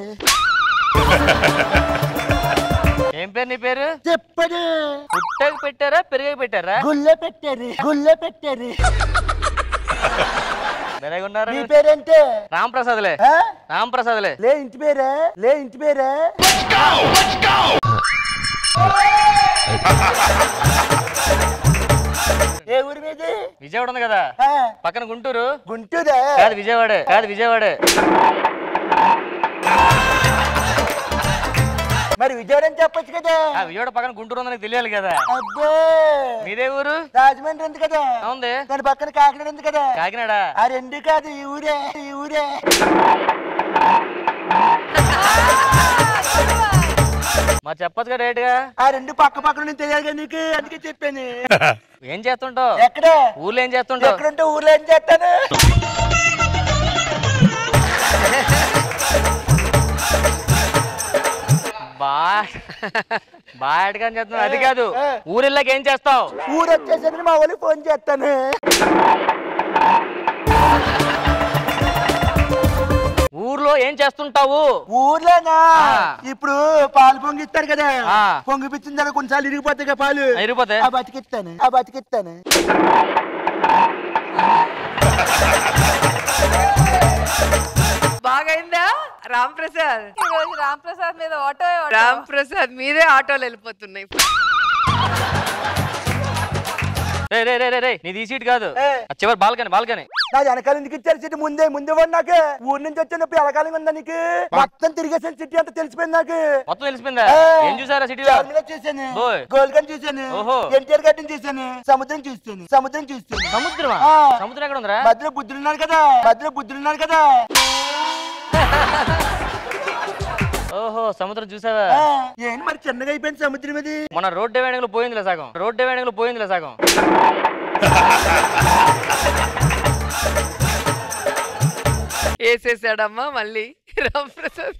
ఏం పేరు నీ పేరు చెప్పడు పుట్టకు పెట్టారా పెరిగకు పెట్టారా గుళ్ళే పెట్టారు గుళ్ళే పెట్టారు మెరగున్నారు మీ పేరేంటే రామ్ ప్రసాద్లే ఆ? రామ్ ప్రసాద్లే లే ఇంటి పేరే లే ఇంటి పేరే ఏ ఊరి మీది విజయవాడ ఉంది కదా ఆ, పక్కన గుంటూరు గుంటూరే కాదు విజయవాడే కాదు విజయవాడే మరి విజయవాడ అని చెప్పొచ్చు కదా ఆ విజయవాడ పక్కన గుంటూరు ఉందని తెలియాలి కదా అబ్బో మీదే ఊరు రాజమండ్రి ఉంది కదా ఉంది దాని పక్కన కాకినాడ ఉంది కదా కాకినాడ ఆ రెండు కాదు ఈ ఊరే ఈ ఊరే మరి చెప్పొచ్చు కదా రేటుగా ఆ రెండు పక్క పక్కన నుంచి తెలియాలి కదా నీకు అందుకే చెప్పాను ఏం చేస్తుంటావు ఎక్కడ ఊర్లో ఏం చేస్తుంటావు ఎక్కడుంటే ఊర్లో ఏం చేస్తాను బా బాగా చేస్తున్నావు అది కాదు ఊరిల్లోకి ఏం చేస్తావు ఊరు వచ్చేసరికి మా వాళ్ళకి ఫోన్ చేస్తాను ఊర్లో ఏం చేస్తుంటావు ఊర్లోనా ఆ. ఇప్పుడు పాలు పొంగిస్తారు కదా ఆ. పొంగిపించిన తర్వాత కొన్నిసార్లు ఇరిగిపోతాయి కదా పాలు ఇరిగిపోతాయి. ఆ బతికిస్తాను ఆ బతికిస్తాను బాగైందా రామ్ ప్రసాద్ ఈ రోజు రామ్ ప్రసాద్ మీద ఆటో రామ్ ప్రసాద్ మీరే ఆటోలు వెళ్ళిపోతున్నాయి రే రే రే రే రే నీది ఈ సీట్ కాదు ఏ. ఆ చివరి బాల్కనీ బాల్కనీ నా వెనకాల ఎందుకు ఇచ్చారు సిటీ ముందే ముందే వాడు నాకు ఊరి నుంచి వచ్చినప్పుడు ఎలకాలంగా ఉందా నీకు మొత్తం తిరిగేసిన సిటీ అంతా తెలిసిపోయింది నాకు మొత్తం తెలిసిపోయిందా ఏ. ఏం చూసారా సిటీలో చార్మినార్ చూశాను ఓయ్. గోల్కొండ చూశాను ఓహో. ఎన్టీఆర్ గార్డెన్ చూశాను సముద్రం చూస్తాను సముద్రం చూస్తాను సముద్రమా ఆ. సముద్రం ఎక్కడ ఉందిరా మధ్యలో బుద్ధులు ఉన్నారు కదా మధ్యలో బుద్ధులు ఉన్నారు కదా ఓహో సముద్రం చూసావా ఆ, ఏంటి మరి చిన్నగా అయిపోయింది సముద్రం ఇది మన రోడ్ డివైడింగ్ లో పోయిందిలే సగం రోడ్ డివైడింగ్ లో పోయిందిలే సగం వేసేసాడమ్మా మళ్ళీ రామ్ ప్రసాద్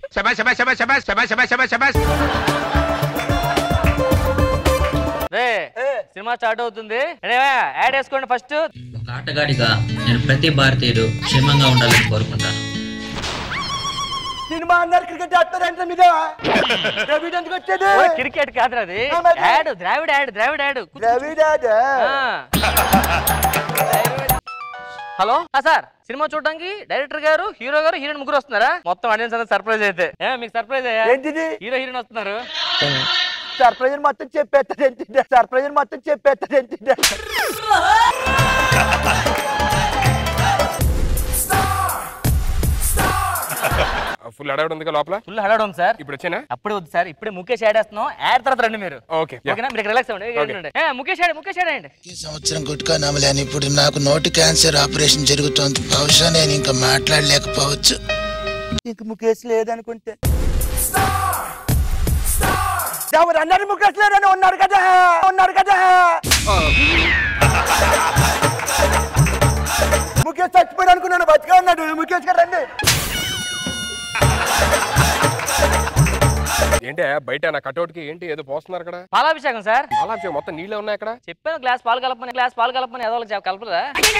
రే సినిమా స్టార్ట్ అవుతుంది ఎనీవే, యాడ్ వేసుకోండి ఫస్ట్ ఒక ఆటగాడిగా నేను ప్రతి భారతీయుడు క్షేమంగా ఉండాలని కోరుకుంటాను సినిమా అన్నారు క్రికెట్ ఆడతారంటే మీద ద్రవిడ్ ఎందుకు వచ్చేది క్రికెట్ కాదురా అది ఆ, మరి? Ad Dravid ad Dravid ad Dravid ఆడా? హలో ఆ సార్ సినిమా చూడడానికి డైరెక్టర్ గారు హీరో గారు హీరోయిన్ ముగ్గురు వస్తున్నారా మొత్తం ఆడియన్స్ అంతా సర్ప్రైజ్ అయితే ఏ మీకు సర్ప్రైజ్ అయ్యా ఏంటిది హీరో హీరోయిన్ వస్తున్నారు సర్ప్రైజ్ మొత్తం చెప్పేస్తాడు ఏంటి సర్ప్రైజ్ మొత్తం చెప్పేస్తాడు ఏంటి ఫుల్ అడగడం ఉంది లోపల ఫుల్ హడాడం సార్ ఇప్పుడు వచ్చేనా అప్పుడే వద్దు సార్ ఇప్పుడే ముఖేష్ యాడ్ వేస్తున్నాం యాడ్ తర్వాత రండి మీరు ఓకే ఓకేనా మీరు రిలాక్స్ అవ్వండి Okay. రండి. ఏ, ముఖేష్ యాడ్ ముఖేష్ యాడ్ అయ్యండి ఈ సంవత్సరం గుట్కా నమ్మలేని ఇప్పుడు నాకు నోటి క్యాన్సర్ ఆపరేషన్ జరుగుతోంది బహుశా నేను ఇంకా మాట్లాడలేకపోవచ్చు ఇంక ముఖేష్ లేదనుకుంటే ఎవరు అన్నారు ముఖేష్ లేదని ఉన్నారు కదా ఉన్నారు కదా ముఖేష్ చచ్చిపోయాడు అనుకున్నాను బతిగా ఉన్నాడు ముఖేష్ గారు రండి ఏంటి బయట నా కటౌట్ కి ఏంటి ఏదో పోస్తున్నారు అక్కడ పాలాభిషేకం సార్ పాలాభిషేకం మొత్తం నీళ్ళే ఉన్నాయి అక్కడ చెప్పాను గ్లాస్ పాలు కలపని గ్లాస్ పాలు కలపని ఏదో ఒకటి కలపదా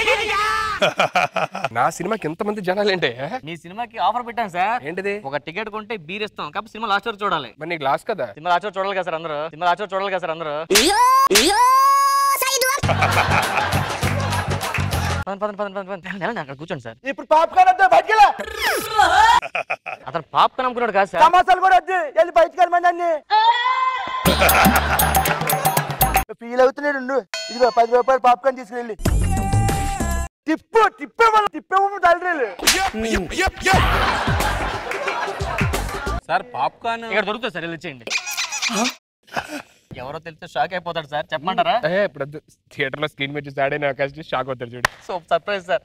నా సినిమాకి ఎంతమంది జనాలు ఏంటి మీ సినిమాకి ఆఫర్ పెట్టాను సార్ ఏంటిది ఒక టికెట్ కొంటే బీర్ ఇస్తాం కాబట్టి సినిమా లాస్ట్ వరకు చూడాలి మరి నీ గ్లాస్ కదా సినిమా లాస్ట్ వరకు చూడాలి కదా సార్ అందరూ సినిమా లాస్ట్ వరకు చూడాలి కదా సార్ అందరూ పదండి, పదండి, పదండి, పదండి, పదండి. వెళ్ళండి, అక్కడ కూర్చోండి సార్ ఇప్పుడు పాప్కార్న్ వద్దు బయటికి వెళ్ళా అతను పాప్కార్న్ అమ్ముకున్నాడు కాదు సార్ సమోసాలు కూడా వద్దు వెళ్ళి బయటికి వెళ్ళమండి అన్ని ఫీల్ అవుతున్నాడు ఉండు. ఇదిగో పది రూపాయలు పాప్కార్న్ తీసుకెళ్ళి తిప్పు తిప్పే వాళ్ళు తిప్పే తల్లి సార్ పాప్కార్న్ ఇక్కడ దొరుకుతుంది సార్ వెళ్ళి ఇచ్చేయండి ఎవరో తెలిస్తే షాక్ అయిపోతాడు సార్ చెప్పమంటారా ఏ, ఇప్పుడు థియేటర్ లో స్క్రీన్ మీద చూసి ఆడే అవకాశం షాక్ అవుతారు చూడు సో సర్ప్రైజ్ సార్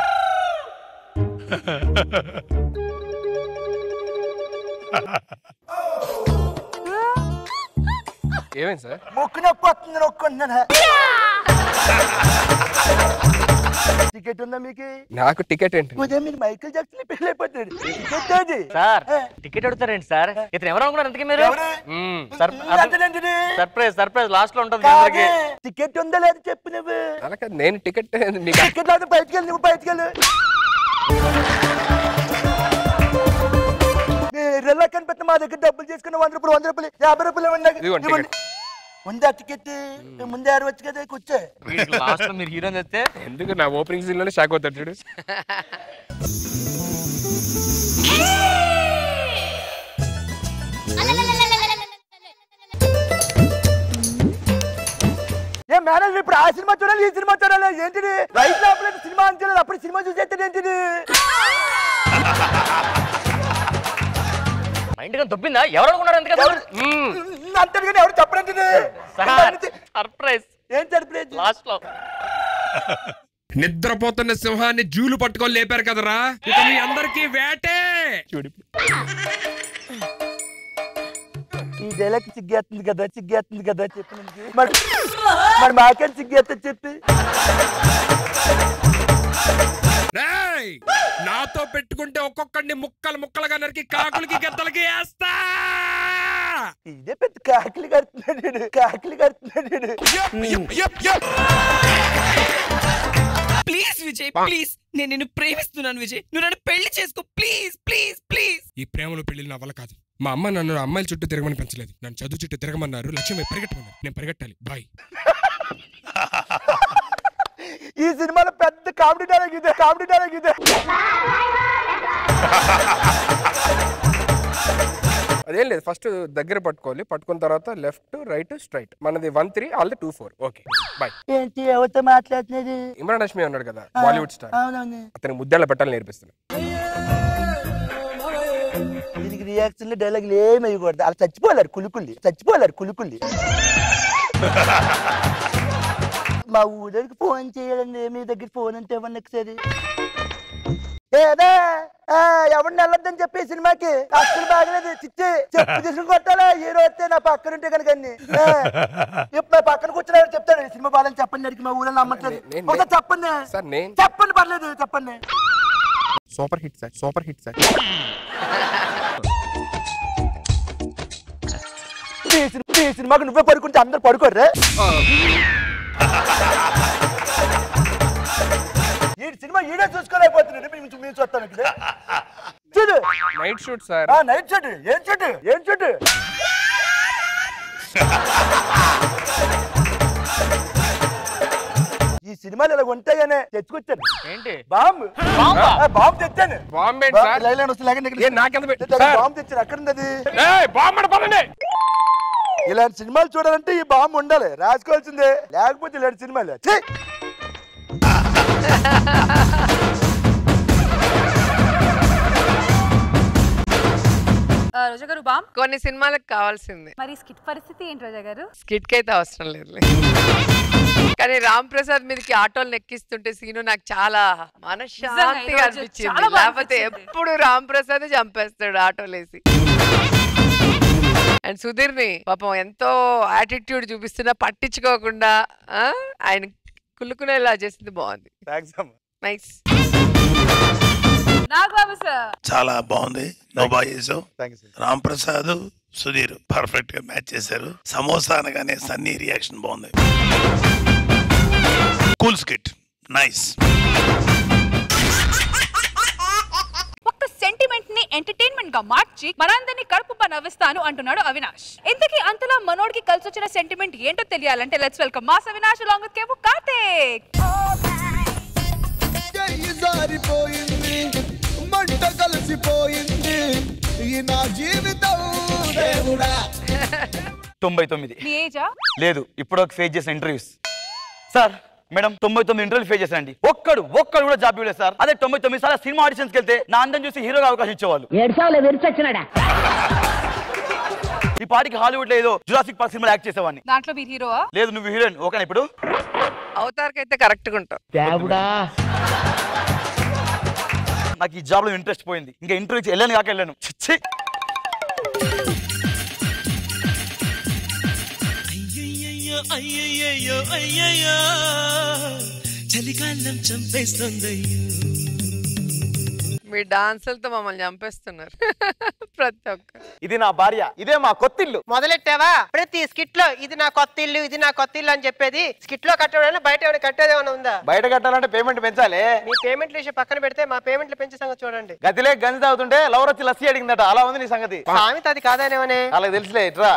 ఏమైంది సార్ ముక్కు నొప్పి వస్తుంది నొక్కుంటున్నాను టికెట్ ఉందా మీకు నాకు టికెట్ ఏంటి ఉదయం మీరు మైకిల్ జాక్సన్ పెళ్లి అయిపోతాడు టికెట్ అది సార్ టికెట్ అడుగుతారేంటి సార్ ఇతను ఎవరు అనుకున్నారు ఇంతకీ మీరు మ్మ్. సర్- అతనేంటిది? సర్ప్రైజ్ సర్ప్రైజ్ లాస్ట్ లో ఉంటుంది మీ అందరికీ. టికెట్ ఉందా లేదా చెప్పు నువ్వు అలా కాదు, నేను టికెట్ మీకు టికెట్ లేదా బయటికి వెళ్ళి నువ్వు బయటికి వెళ్ళు రెల్లా కనిపెట్ట మా దగ్గర డబ్బులు చేసుకున్న వంద రూపాయలు వంద రూపాయలు యాభై రూపాయలు ఇవ్వండి నాకు. ఇదిగోండి ఇవ్వండి. ఉందా టికెట్ ముందే అరవచ్చు కదా కూర్చో వీడికి లాస్ట్ లో మీరు హీరోని తెస్తే ఎందుకు నా ఓపెనింగ్ సీన్ లోనే షాక్ అవుతారు చూడు ఏ మేనేజర్ ఇప్పుడు ఆ సినిమా చూడాలి ఈ సినిమా చూడాలి ఏంటిది రైట్ లోపల సినిమా అంచలేదు అప్పుడు సినిమా చూసేది ఏంటిది మైండ్ గా దొబ్బిందా ఎవరు అనుకున్నారు ఎందుకంటే అంతే కానీ ఎవరు చెప్పలేదు సర్ప్రైజ్ ఏం సర్ప్రైజ్ లాస్ట్ లో నిద్రపోతున్న సింహాన్ని జూలు పట్టుకొని లేపారు కదరా ఇక మీ అందరికీ వేటే చూడు ఈ డైలాగ్ సిగ్గేస్తుంది కదా సిగ్గేస్తుంది కదా చెప్పు నుంచి మరి మరి మాకేం సిగ్గేస్తుంది చెప్పి రేయ్! నాతో పెట్టుకుంటే ఒక్కొక్కడిని ముక్కలు ముక్కలుగా నరికి కాకులకి గద్దలకి వేస్తా ఇదే పెద్ద కాకిలి కడుతున్నాడు ఈడు. కాకిలి కడుతున్నాడు ఈడు. ప్లీజ్ విజయ్ ప్లీజ్ నేను నిన్ను ప్రేమిస్తున్నాను విజయ్ నువ్వు నన్ను పెళ్లి చేసుకో ప్లీజ్ ప్లీజ్ ప్లీజ్ ఈ ప్రేమలో పెళ్లి నా వల్ల కాదు మా అమ్మ నన్ను అమ్మాయిల చుట్టూ తిరగమని పెంచలేదు నన్ను చదువు చుట్టూ తిరగమన్నారు లక్ష్యం వైపు పరిగెట్టమన్నారు నేను పరిగెట్టాలి బాయ్ ఈ సినిమాలో పెద్ద కామెడీ డైలాగ్ ఇదే కామెడీ డైలాగ్ ఇదే అదేం లేదు ఫస్ట్ దగ్గర పట్టుకోవాలి పట్టుకున్న తర్వాత లెఫ్ట్ రైట్ స్ట్రైట్ మనది one three all two four okay boy ఏంటి ఎవరితో మాట్లాడుతున్నది ఇమ్రాన్ హష్మి ఉన్నాడు కదా బాలీవుడ్ స్టార్ అవునవును అతనికి ముద్దాళ్ళ పెట్టాలి నేర్పిస్తున్నా దీనికి రియాక్షన్ డైలాగులు ఏమి వేయకూడదు అలా చచ్చిపోలేరు కులుకుల్లి చచ్చిపోలేరు కులుకుల్లి మా ఊరికి ఫోన్ చేయాలండి మీ దగ్గర ఫోన్ అంటే ఇవ్వండి ఒకసారి ఏదా ఎవరిని వెళ్ళొద్దని చెప్పి ఈ సినిమాకి అసలు బాగలేదు చిచ్చి చెప్పు తీసుకుని కొట్టాలా హీరో వస్తే నా పక్కన ఉంటే కనుక అన్ని ఆ, ఇప్పుడు నా పక్కన కూర్చున్నాడు చెప్తాడు ఈ సినిమా బాగాలని చెప్పండి అడిగి మా ఊళ్ళో నమ్మట్లేదు నేను- ఒకసారి చెప్పండి సార్ నేను చెప్పండి పర్లేదు చెప్పండి super hit sir super hit sir ఈ సినిమా ఈ సినిమాకి నువ్వే పడుకుంటే అందరు పడుకోర్రే ఈ సినిమా ఈడే చూసుకోలేకపోతున్నాడు మేము మేము చూస్తాను ఇక్కడ చూడు నైట్ షూట్ సార్ ఆ నైట్ షూట్ ఏం షూట్ ఏం షూట్ ఈ సినిమాలు ఇలా ఉంటాయనే తెచ్చుకొచ్చాను ఏంటి బాంబు బాంబా? ఆ, బాంబు తెచ్చాను బాంబు ఏంటి సార్? లైలాండ్ వస్తే లేకండి ఇక్కడ. ఏ, నాకెంత పెట్- తెచ్చాను, సార్. బాంబు తెచ్చాను అక్కడ ఉంది అది బాంబు పదండి ఇలాంటి సినిమాలు చూడాలంటే ఈ బాంబు ఉండాలి రాసుకోవాల్సిందే లేకపోతే ఇలాంటి సినిమాలు ఛీ! ఆ, రోజా గారు బామ్ కొన్ని సినిమాలకు కావాల్సిందే మరి స్కిట్ పరిస్థితి ఏంటి రోజా గారు స్కిట్ కి అయితే అవసరం లేదు కానీ రామ్ ప్రసాద్ మీదకి ఆటోలు ఎక్కిస్తుంటే సీను నాకు చాలా నిజంగా మనశ్శాంతిగా ఈరోజు అనిపించింది చాలా బాగా లేకపోతే అనిపించింది. ఎప్పుడు రామ్ ప్రసాద్ చంపేస్తాడు ఆటోలేసి అండ్ సుధీర్ ని పాపం ఎంతో యాటిట్యూడ్ చూపిస్తున్నా పట్టించుకోకుండా ఆ, ఆయన కులుకునేలా చేసింది బాగుంది నైస్ నాగబాబు సార్ చాలా బాగుంది నువ్వు బాగా చేసావు రామ్ ప్రసాద్ సుధీర్ పర్ఫెక్ట్ గా మ్యాచ్ చేశారు సమోసా అనగానే సన్నీ రియాక్షన్ బాగుంది కూల్ స్కిట్ నైస్ ఒక్క సెంటిమెంట్ ని ఎంటర్టైన్మెంట్ గా మార్చి మనందరినీ కడుపుబ్బ నవ్విస్తాను అంటున్నాడు అవినాష్ ఇంతకీ అంతలా మనోడికి కలిసి వచ్చిన సెంటిమెంట్ ఏంటో తెలియాలంటే let's welcome mass Avinash along with Kepu Karthik చెయ్యి జారిపోయింది మంట కలిసిపోయింది ఈ నా జీవితం దేవుడా తొంభై తొమ్మిది నీ ఏజా లేదు ఇప్పుడు ఒక ఫేస్ చేసిన ఇంటర్వ్యూస్ సార్ మేడం తొంభై తొమ్మిది ఇంటర్వ్యూ ఫేస్ చేశానండి ఒక్కడు ఒక్కడు కూడా జాబ్ ఇవ్వలేదు సార్ అదే తొంభై తొమ్మిది సార్లు సినిమా ఆడిషన్స్కి వెళ్తే నా అందం చూసి హీరోగా అవకాశం ఇచ్చేవాళ్ళు ఏడ్చావులే విరిచొచ్చినాడా ఈ పాటికి హాలీవుడ్ లో ఏదో జురాసిక్ పార్క్ సినిమా యాక్ట్ చేసేవాడిని దాంట్లో మీరు హీరోవా లేదు నువ్వు హీరోయిన్ ఓకేనా ఇప్పుడు అవతార్కి అయితే కరెక్ట్ గా ఉంటావు దేవుడా నాకు ఈ జాబ్ లో ఇంట్రెస్ట్ పోయింది ఇంకా ఇంటర్వ్యూకి వెళ్ళాను కాక వెళ్ళాను చిచ్చి అయ్యయ్యో అయ్యయ్యో అయ్యయ్యో చలికాలం చంపేస్తుందయ్యో మీ డాన్సులతో మమ్మల్ని చంపేస్తున్నారు ప్రతి ఒక్కరు ఇది నా భార్య ఇదే మా కొత్తిల్లు మొదలెట్టావా ప్రతి స్కిట్ లో ఇది నా కొత్త ఇల్లు ఇది నా కొత్త ఇల్లు అని చెప్పేది స్కిట్ లో కట్టడం బయట ఏమైనా కట్టేది ఏమైనా ఉందా బయట కట్టాలంటే పేమెంట్ పెంచాలి మీ పేమెంట్లు వేసి పక్కన పెడితే మా పేమెంట్లు పెంచే సంగతి చూడండి గదిలే గంజి తాగుతుంటే లవర్ వచ్చి లస్సీ అడిగిందట అలా ఉంది నీ సంగతి సామెత అది కాదనేమనే అలాగే తెలుసులే ఇట్రా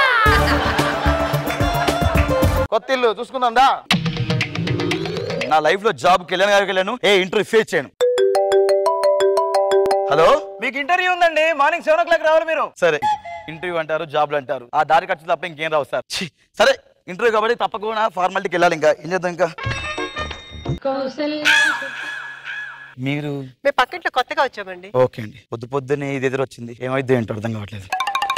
కొత్త ఇల్లు చూసుకుందా నా లైఫ్ లో జాబ్కి వెళ్ళాను కాక వెళ్ళాను ఏ ఇంటర్వ్యూ ఫేస్ చేయను హలో మీకు ఇంటర్వ్యూ ఉందండి మార్నింగ్ సెవెన్ ఓ క్లాక్ రావాలి మీరు సరే ఇంటర్వ్యూ అంటారు జాబ్లు అంటారు ఆ దారి ఖర్చు తప్ప ఇంకేం రావు సార్ ఛీ, సరే ఇంటర్వ్యూ కాబట్టి తప్పకుండా ఫార్మాలిటీకి వెళ్ళాలి ఇంకా ఏం చేద్దాం ఇంకా మీరు మేము పక్కింట్లో కొత్తగా వచ్చామండి ఓకే అండి పొద్దు పొద్దునే ఇది ఎదురు వచ్చింది ఏమైంది ఏంటో అర్థం కావట్లేదు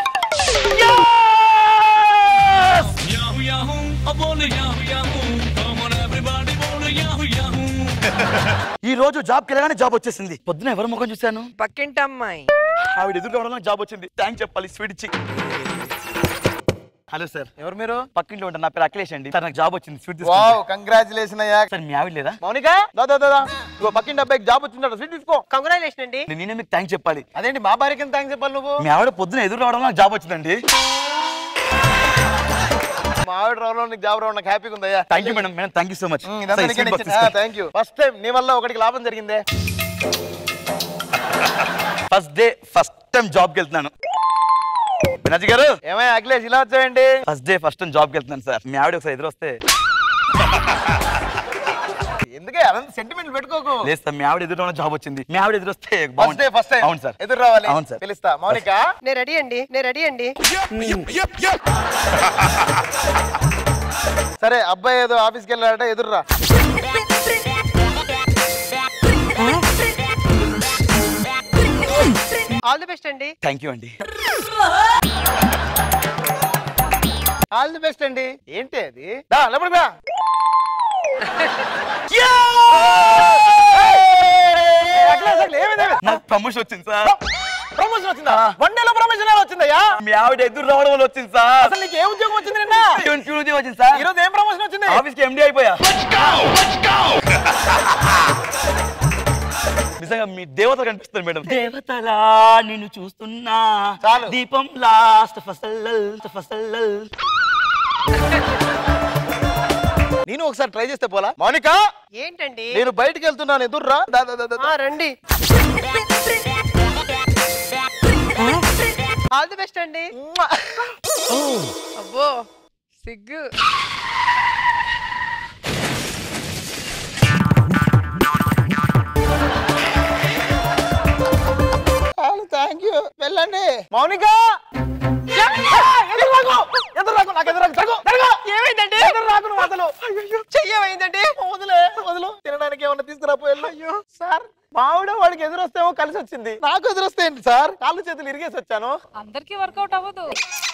Yahoo Yahoo, I'm on the Yahoo Yahoo. Come on everybody, on the Yahoo Yahoo. ఈ రోజు జాబ్కి వెళ్ళగానే జాబ్ వచ్చేసింది పొద్దున ఎవరి ముఖం చూశాను పక్కింటి అమ్మాయి ఆవిడ ఎదురు కావడం జాబ్ వచ్చింది థ్యాంక్స్ చెప్పాలి స్వీట్ ఇచ్చి హలో సార్ ఎవరు మీరు పక్కింట్లో ఉంటాను నా పేరు అఖిలేష్ అండి సార్ నాకు జాబ్ వచ్చింది స్వీట్ వావ్ కంగ్రాచులేషన్ అయ్యా సార్ మీ ఆవిడ లేదా మౌనిక దా దా దా, దా ఇగో పక్కింటి అబ్బాయికి జాబ్ వచ్చిందట స్వీట్ తీసుకో కంగ్రాచులేషన్ అండి నేనే మీకు థ్యాంక్స్ చెప్పాలి అదేంటి మా భార్యకి ఎంత థ్యాంక్స్ చెప్పాలి నువ్వు మీ ఆవిడ పొద్దున ఎదురు రావడం నాకు జాబ్ వచ్చిందండి మా ఆవిడ రావడం నీకు జాబ్ రావడం నాకు హ్యాపీగా ఉందయ్యా thank you madam madam thank you so much thank you first time నీ వల్ల ఒకటికి లాభం జరిగిందే ఫస్ట్ డే ఫస్ట్ టైం జాబ్కి వెళ్తున్నాను బెనర్జీ గారు ఏమయ్యా అఖిలేష్ ఇలా వచ్చాయండి ఫస్ట్ డే ఫస్ట్ టైం జాబ్కి వెళ్తున్నాను సార్ మీ ఆవిడ ఒకసారి ఎదురు వస్తే ఎందుకే అదంతా సెంటిమెంట్ పెట్టుకోకు లేదు సార్ మీ ఆవిడ ఎదురు జాబ్ వచ్చింది మీ ఆవిడ ఎదురు వస్తే ఫస్ట్ డే ఫస్ట్ టైం అవును సార్ ఎదురు రావాలి అవును సార్ పిలుస్తా మౌనిక నేను రెడీ అండి నేను రెడీ అండి సరే అబ్బాయి ఏదో ఆఫీస్కి వెళ్ళాడట ఎదురురా ఆల్ ది బెస్ట్ అండి థ్యాంక్ యూ అండి ఆల్ ది బెస్ట్ అండి ఏంటి అది దా లేపడు దా అఖిలేష్, అఖిలేష్, ఏమైంది, ఏమైంది? నాకు ప్రమోషన్ వచ్చింది సార్ ప్రమోషన్ వచ్చిందా వన్ డేలో ప్రమోషన్ ఎలా వచ్చిందయ్యా మీ ఆవిడ ఎదురు రావడం వల్ల వచ్చింది సార్ అసలు నీకు ఏ ఉద్యోగం వచ్చింది నిన్న ప్యూన్ ప్యూన్ ఉద్యోగం వచ్చింది సార్ ఈ రోజు ఏం ప్రమోషన్ వచ్చింది ఆఫీస్కి ఎండి అయిపోయా నిజంగా మీ దేవత కనిపిస్తుంది మేడం దేవతలా నిన్ను చూస్తున్నా చాలు. దీపం లాస్ట్ ఫసల్లల్ ఫసల్లల్ నేను ఒకసారి ట్రై చేస్తే పోలా మౌనిక ఏంటండి నేను బయటికి వెళ్తున్నాను ఎదుర్రా దా, దా, దా, దా, దా. ఆ, రండి ఆల్ ది బెస్ట్ అండి అబ్బో సిగ్గు థ్యాంక్ యూ వెళ్ళండి మౌనిక ఎదురు రాకు ఎదురు రాకు నాకు ఎదురు రాకు తగు తగు ఏమైందండి ఎదురు రాకు నువ్వు అసలు అయ్యో చెయ్యమైందండి వదిలే వదులు తినడానికి ఏమన్నా తీసుకురాపో వెళ్ళు అయ్యో సార్ మావిడ వాడికి ఎదురొస్తేమో కలిసి వచ్చింది నాకు ఎదురొస్తే ఏంటి సార్ కాళ్ళు చేతులు ఇరిగేసి వచ్చాను అందరికీ వర్కౌట్ అవ్వదు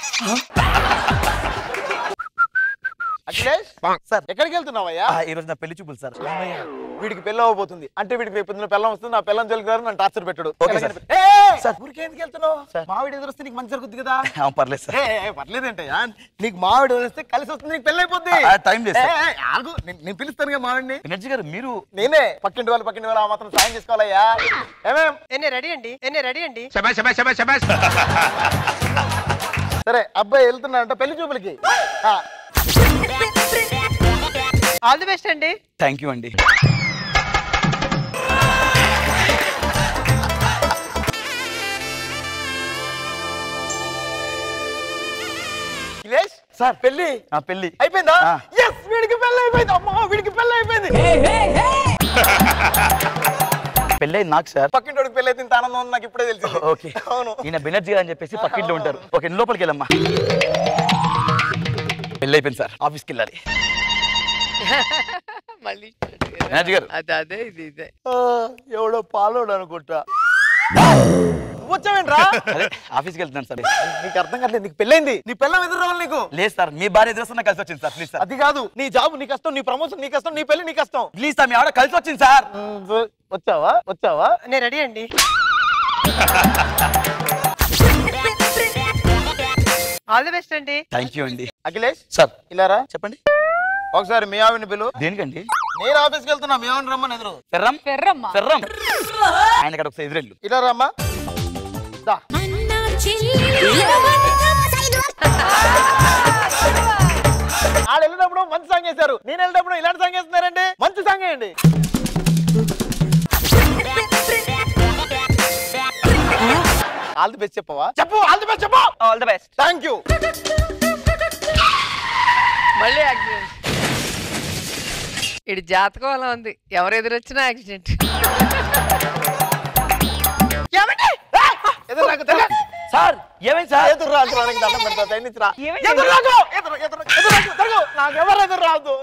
అఖిలేష్ సార్ ఎక్కడికి వెళ్తున్నావయ్యా ఆ, ఈ రోజు నా పెళ్లి చూపులు సార్ వీడికి పెళ్ళి అవ్వబోతుంది అంటే వీడికి రేపు పొద్దున్న పెళ్ళం వస్తుంది నా పెళ్ళం జోలికి నన్ను టార్చర్ పెట్టాడు ఓకే సార్. సార్ ఊరికి ఎందుకు వెళ్తున్నావు మావిడ ఎదురొస్తే నీకు మంచి జరుగుతుంది కదా ఆ, పర్లేదు సార్ ఏ, ఏ, పర్లేదంటయ్యా నీకు మావిడ వస్తే కలిసి వస్తుంది నీకు పెళ్ళి అయిపోద్ది ఆ, టైం లేదు సార్. ఏ, ఏ, ఆగు నేను నేను పిలుస్తాను మావిడిని ఎనర్జీ గారు మీరు నేనే పక్కింటి వాళ్ళు పక్కింటి వాళ్ళు ఆ మాత్రం సాయం చేసుకోవాలయ్యా ఏమేం ఎన్ని రెడీ అండి ఎన్ని రెడీ అండి సరే అబ్బాయి వెళ్తున్నాడంట పెళ్లి చూపులకి ఆ, ఆల్ ది బెస్ట్ అండి థ్యాంక్ యూ అండి ఇలేష్ సార్ పెళ్లి ఆ పెళ్లి అయిపోయిందా ఆ. ఎస్ వీడికి పెళ్లి అయిపోయింది అమ్మా వీడికి పెళ్లి అయిపోయింది పెళ్ళి నాకు సార్ పక్కింటోడికి పెళ్లి అయితే ఇంత ఆనందం ఉంది నాకు ఇప్పుడే తెలిసింది ఓకే అవును ఈయన బెనర్జీ గారు అని చెప్పేసి పక్కింట్లో ఉంటారు ఓకే నువ్వు లోపలికి వెళ్ళమ్మా పెళ్ళి అయిపోయింది సార్ ఆఫీస్కి వెళ్ళాలి మళ్ళీ బెనర్జీ గారు అదే అదే ఇది ఇదే ఆ, ఎవడో పాలోడు అనుకుంటా వచ్చావేంట్రా అదే ఆఫీస్కి వెళ్తున్నాను సార్ నీకు అర్థం కాలేదు నీకు పెళ్ళైంది నీ పెళ్ళం ఎదురు రావాలి నీకు లేదు సార్ మీ భార్య ఎదురుస్తున్నా కలిసి వచ్చింది సార్ ప్లీజ్ సార్ అది కాదు నీ జాబ్ నీ కష్టం నీ ప్రమోషన్ నీ కష్టం నీ పెళ్లి నీ కష్టం ప్లీజ్ సార్ మీ ఆవిడ కలిసి వచ్చింది సార్ వచ్చావా వచ్చావా నేను రెడీ అండి ఆల్ ది బెస్ట్ అండి థ్యాంక్ యూ అండి అఖిలేష్ సార్ ఇలారా చెప్పండి ఒకసారి మీ ఆవిడని పిలు దేనికండి నేను ఆఫీస్కి వెళ్తున్నా మీ ఆవిడని రమ్మని ఎదురు ఫెర్రం పెర్రమ్మ ఫెర్రం ఆయన అక్కడ ఒకసారి ఎదురెళ్ళు ఇలా రమ్మా దా. ఆడ వెళ్ళినప్పుడు మంచి సాంగ్ వేశారు నేను వెళ్ళినప్పుడు ఇలాంటి సాంగ్ వేస్తున్నారండి మంచి సాంగ్ వేయండి ఆల్ ది బెస్ట్ చెప్పవా చెప్పు ఆల్ ది బెస్ట్ చెప్పు all the best thank you మళ్ళీ యాక్సిడెంట్ ఇటు జాతకం అలా ఉంది ఎవరు ఎదురొచ్చినా యాక్సిడెంట్ ఎదురు రాకు తెల్ల సార్ ఏమైంది సార్ ఎదురు రాకు రానికి దండం పెడతా సైనించరా ఏమైంది? ఎదురు రాకు ఎదురు ఎదురు ఎదురు రాకు తిరుగు నాకు ఎవరు ఎదురు రాదు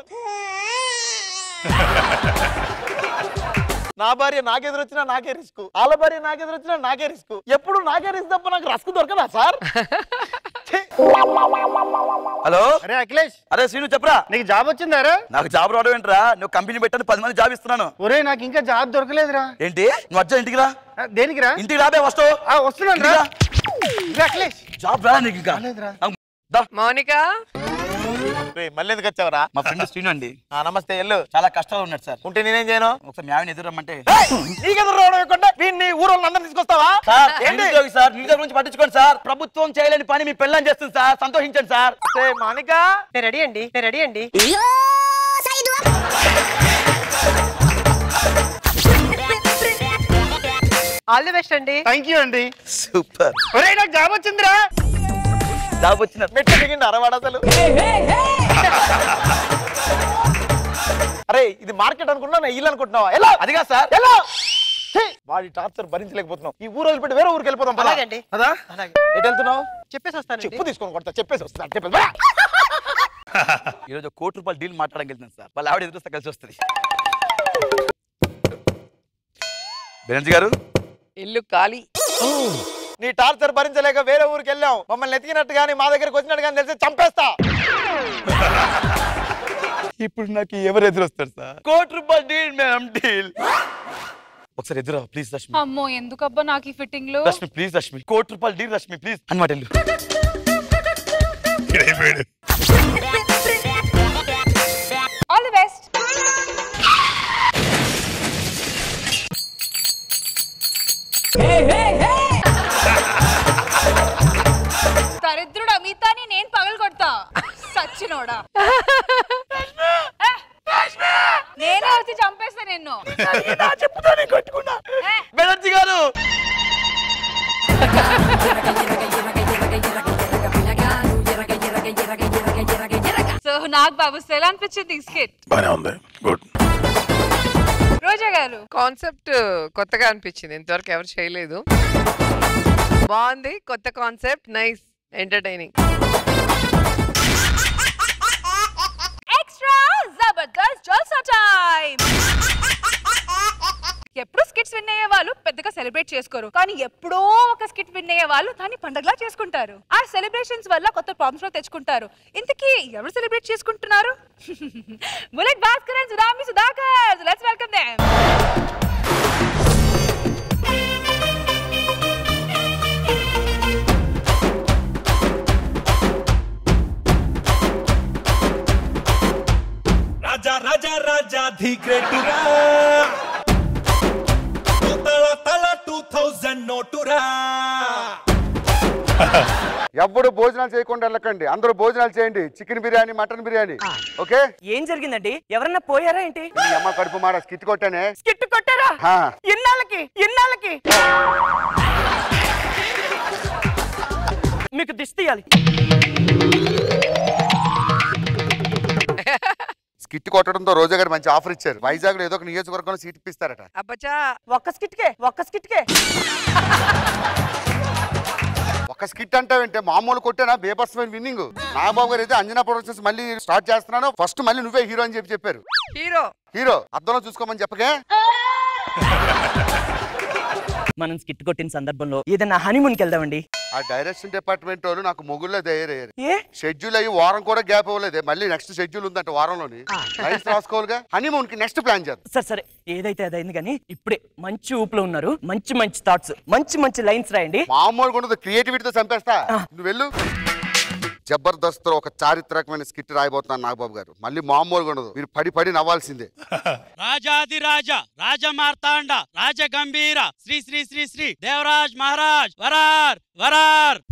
నా భార్య నాకెదురొచ్చినా నాకే రిస్క్ వాళ్ళ భార్య నాకెదురొచ్చినా నాకే రిస్క్ ఎప్పుడు నాకే రిస్క్ తప్ప నాకు రస్క్ దొరకదా సార్ హలో అరే అఖిలేష్ అరే శ్రీను చెప్పరా నీకు జాబ్ వచ్చిందా రే నాకు జాబ్ రావడం ఏంట్రా నువ్వు కంపెనీ పెట్టాను పది మంది జాబ్ ఇస్తున్నాను ఒరే నాకు ఇంకా జాబ్ దొరకలేదురా ఏంటి నువ్వు వచ్చా ఇంటికి రా ఆ, దేనికిరా ఇంటికి రాబే వస్తావు ఆ, వస్తున్నాను రా ఇదిగో అఖిలేష్ జాబ్ రా నీకు ఇంకా దా. మౌనిక రేయ్, మళ్ళీ ఎందుకు వచ్చావరా మా ఫ్రెండ్ శ్రీను అండి ఆ, నమస్తే ఎల్లు చాలా కష్టాలు ఉన్నాడు సార్ ఉంటే నేనేం చేయను ఒకసారి మీ ఆవిడని ఎదురు రమ్మంటే నీకెదురు రావడం ఇవ్వకుండా వీడిని ఊరోళ్ళని అందరిని తీసుకొస్తావా సార్ ఏంటి నిరుద్యోగి సార్ నిరుద్యోగ గురించి పట్టించుకోండి సార్ ప్రభుత్వం చేయలేని పని మీ పెళ్ళని చేస్తుంది సార్ సంతోషించండి సార్ సే, మానిక నేను రెడీ అండి నేను రెడీ అండి ఆల్ ది బెస్ట్ అండి థ్యాంక్ యూ అండి సూపర్ ఒరేయ్ నాకు జాబ్ వచ్చిందిరా జాబ్ వచ్చిన మెట్టు దిగిండి అరవాడు అసలు అరే ఇది మార్కెట్ అనుకున్నా నా ఇల్లు అనుకుంటున్నావా ఎలా అదిగా సార్ ఎలా ఛీ, వాడి టార్చర్ భరించలేకపోతున్నాం ఈ ఊరు వదిలిపెట్టి వేరే ఊరికి వెళ్ళిపోతాం పద. అలాగండి. అదా ఎటు వెళ్తున్నావు చెప్పేసి వస్తాను చెప్పు తీసుకొని కొడతా చెప్పేసి వస్తా చెప్పేసి బా. ఈరోజు ఒక కోటి రూపాయలు డీల్ మాట్లాడడానికి వెళ్తున్నాను సార్ వాళ్ళ ఆవిడ ఎదురుస్తే కలిసి వస్తుంది బెనర్జీ గారు ఇల్లు ఖాళీ నీ టార్చర్ భరించలేక వేరే ఊరికి వెళ్ళాం మమ్మల్ని ఎతికినట్టు కానీ మా దగ్గరికి వచ్చినట్టు కానీ తెలిసి చంపేస్తా ఇప్పుడు నాకు ఎవరు ఎదురు వస్తారు సార్ కోటి రూపాయలు డీల్ మేడం డీల్ ఒకసారి ఎదురు ప్లీజ్ రష్మి అమ్మో ఎందుకబ్బా నాకు ఈ ఫిట్టింగ్లు రష్మి ప్లీజ్ రష్మి కోటి రూపాయలు డీల్ రష్మి ప్లీజ్ అనమాట వెళ్ళు ఆల్ ది బెస్ట్ దరిద్రుడా మిగతాని నేను పగలు కొడతా సచ్చినోడా ఏ, నేనే వచ్చి చంపేస్తా నిన్ను ఏ, బెనర్జీ గారు సో నాకు బాబు ఎలా అనిపించింది ఈ స్కిట్ బానే ఉంది గుడ్ రోజా గారు కాన్సెప్ట్ కొత్తగా అనిపించింది ఇంతవరకు ఎవరు చేయలేదు బాగుంది కొత్త concept nice entertaining extra Jabardasth జల్సా టైం ఎప్పుడు స్కిట్స్ విన్ అయ్యే వాళ్ళు పెద్దగా సెలబ్రేట్ చేసుకోరు కానీ ఎప్పుడో ఒక స్కిట్ విన్ అయ్యే వాళ్ళు దాన్ని పండగలా చేసుకుంటారు ఆ సెలబ్రేషన్స్ వల్ల కొత్త ప్రాబ్లమ్స్ లో తెచ్చుకుంటారు ఇంతకీ ఎవరు సెలబ్రేట్ చేసుకుంటున్నారు బుల్లెట్ భాస్కర్ అండ్ సుధామి సుధాకర్ లెట్స్ వెల్కమ్ దెం రాజా రాజా రాజా ది గ్రేటురా తల తల టూ థౌజండ్ నోటురా ఎవ్వడు భోజనాలు చేయకుండా వెళ్ళకండి అందరూ భోజనాలు చేయండి chicken biryani mutton biryani okay ఏం జరిగిందండి ఎవరన్నా పోయారా ఏంటి మీ అమ్మ కడుపు మాడ స్కిట్ కొట్టానే స్కిట్ కొట్టారా హా. ఇన్నాళ్ళకి ఇన్నాళ్ళకి మీకు దిష్టి తీయాలి స్కిట్ కొట్టడంతో రోజా గారు మంచి ఆఫర్ ఇచ్చారు వైజాగ్ లో ఏదో ఒక నియోజకవర్గంలో సీట్ ఇప్పిస్తారట అబ్బచ్చా ఒక్క స్కిట్కే ఒక్క స్కిట్కే ఒక స్కిట్ అంటావంటే మామూలు కొట్టేనా బేబస్మైన విన్నింగ్ నాగబాబు గారు అయితే అంజనా ప్రొడక్షన్స్ మళ్ళీ స్టార్ట్ చేస్తున్నాను ఫస్ట్ మళ్ళీ నువ్వే హీరో అని చెప్పి చెప్పారు హీరో హీరో అద్దంలో చూసుకోమని చెప్పగే మనం స్కిట్ కొట్టిన సందర్భంలో ఏదైనా హనీమూన్కి వెళ్దామండి ఆ డైరెక్షన్ డిపార్ట్మెంట్ వాళ్ళు నాకు మొగుల్లో తయారయ్యారు ఏ షెడ్యూల్ అయ్యి వారం కూడా గ్యాప్ అవ్వలేదు మళ్ళీ నెక్స్ట్ షెడ్యూల్ ఉందంట వారంలోని లైన్స్ రాసుకోవాలిగా హనీమూన్ కి నెక్స్ట్ ప్లాన్ చేద్దాం సరే సరే ఏదైతే అదైంది కానీ ఇప్పుడే మంచి ఊపులో ఉన్నారు మంచి మంచి థాట్స్ మంచి మంచి లైన్స్ రాయండి మామూలుగా ఉండదు క్రియేటివిటీతో చంపేస్తా నువ్వు వెళ్ళు జబర్దస్త్ లో ఒక చారిత్రకమైన స్కిట్ రాయబోతున్నాను నాగబాబు గారు మళ్ళీ మామూలుగా ఉండదు మీరు పడి పడి నవ్వాల్సిందే రాజాది రాజ రాజ మార్తాండ రాజ గంభీర శ్రీ శ్రీ శ్రీ శ్రీ దేవరాజ్ మహారాజ్ వరార్ వరార్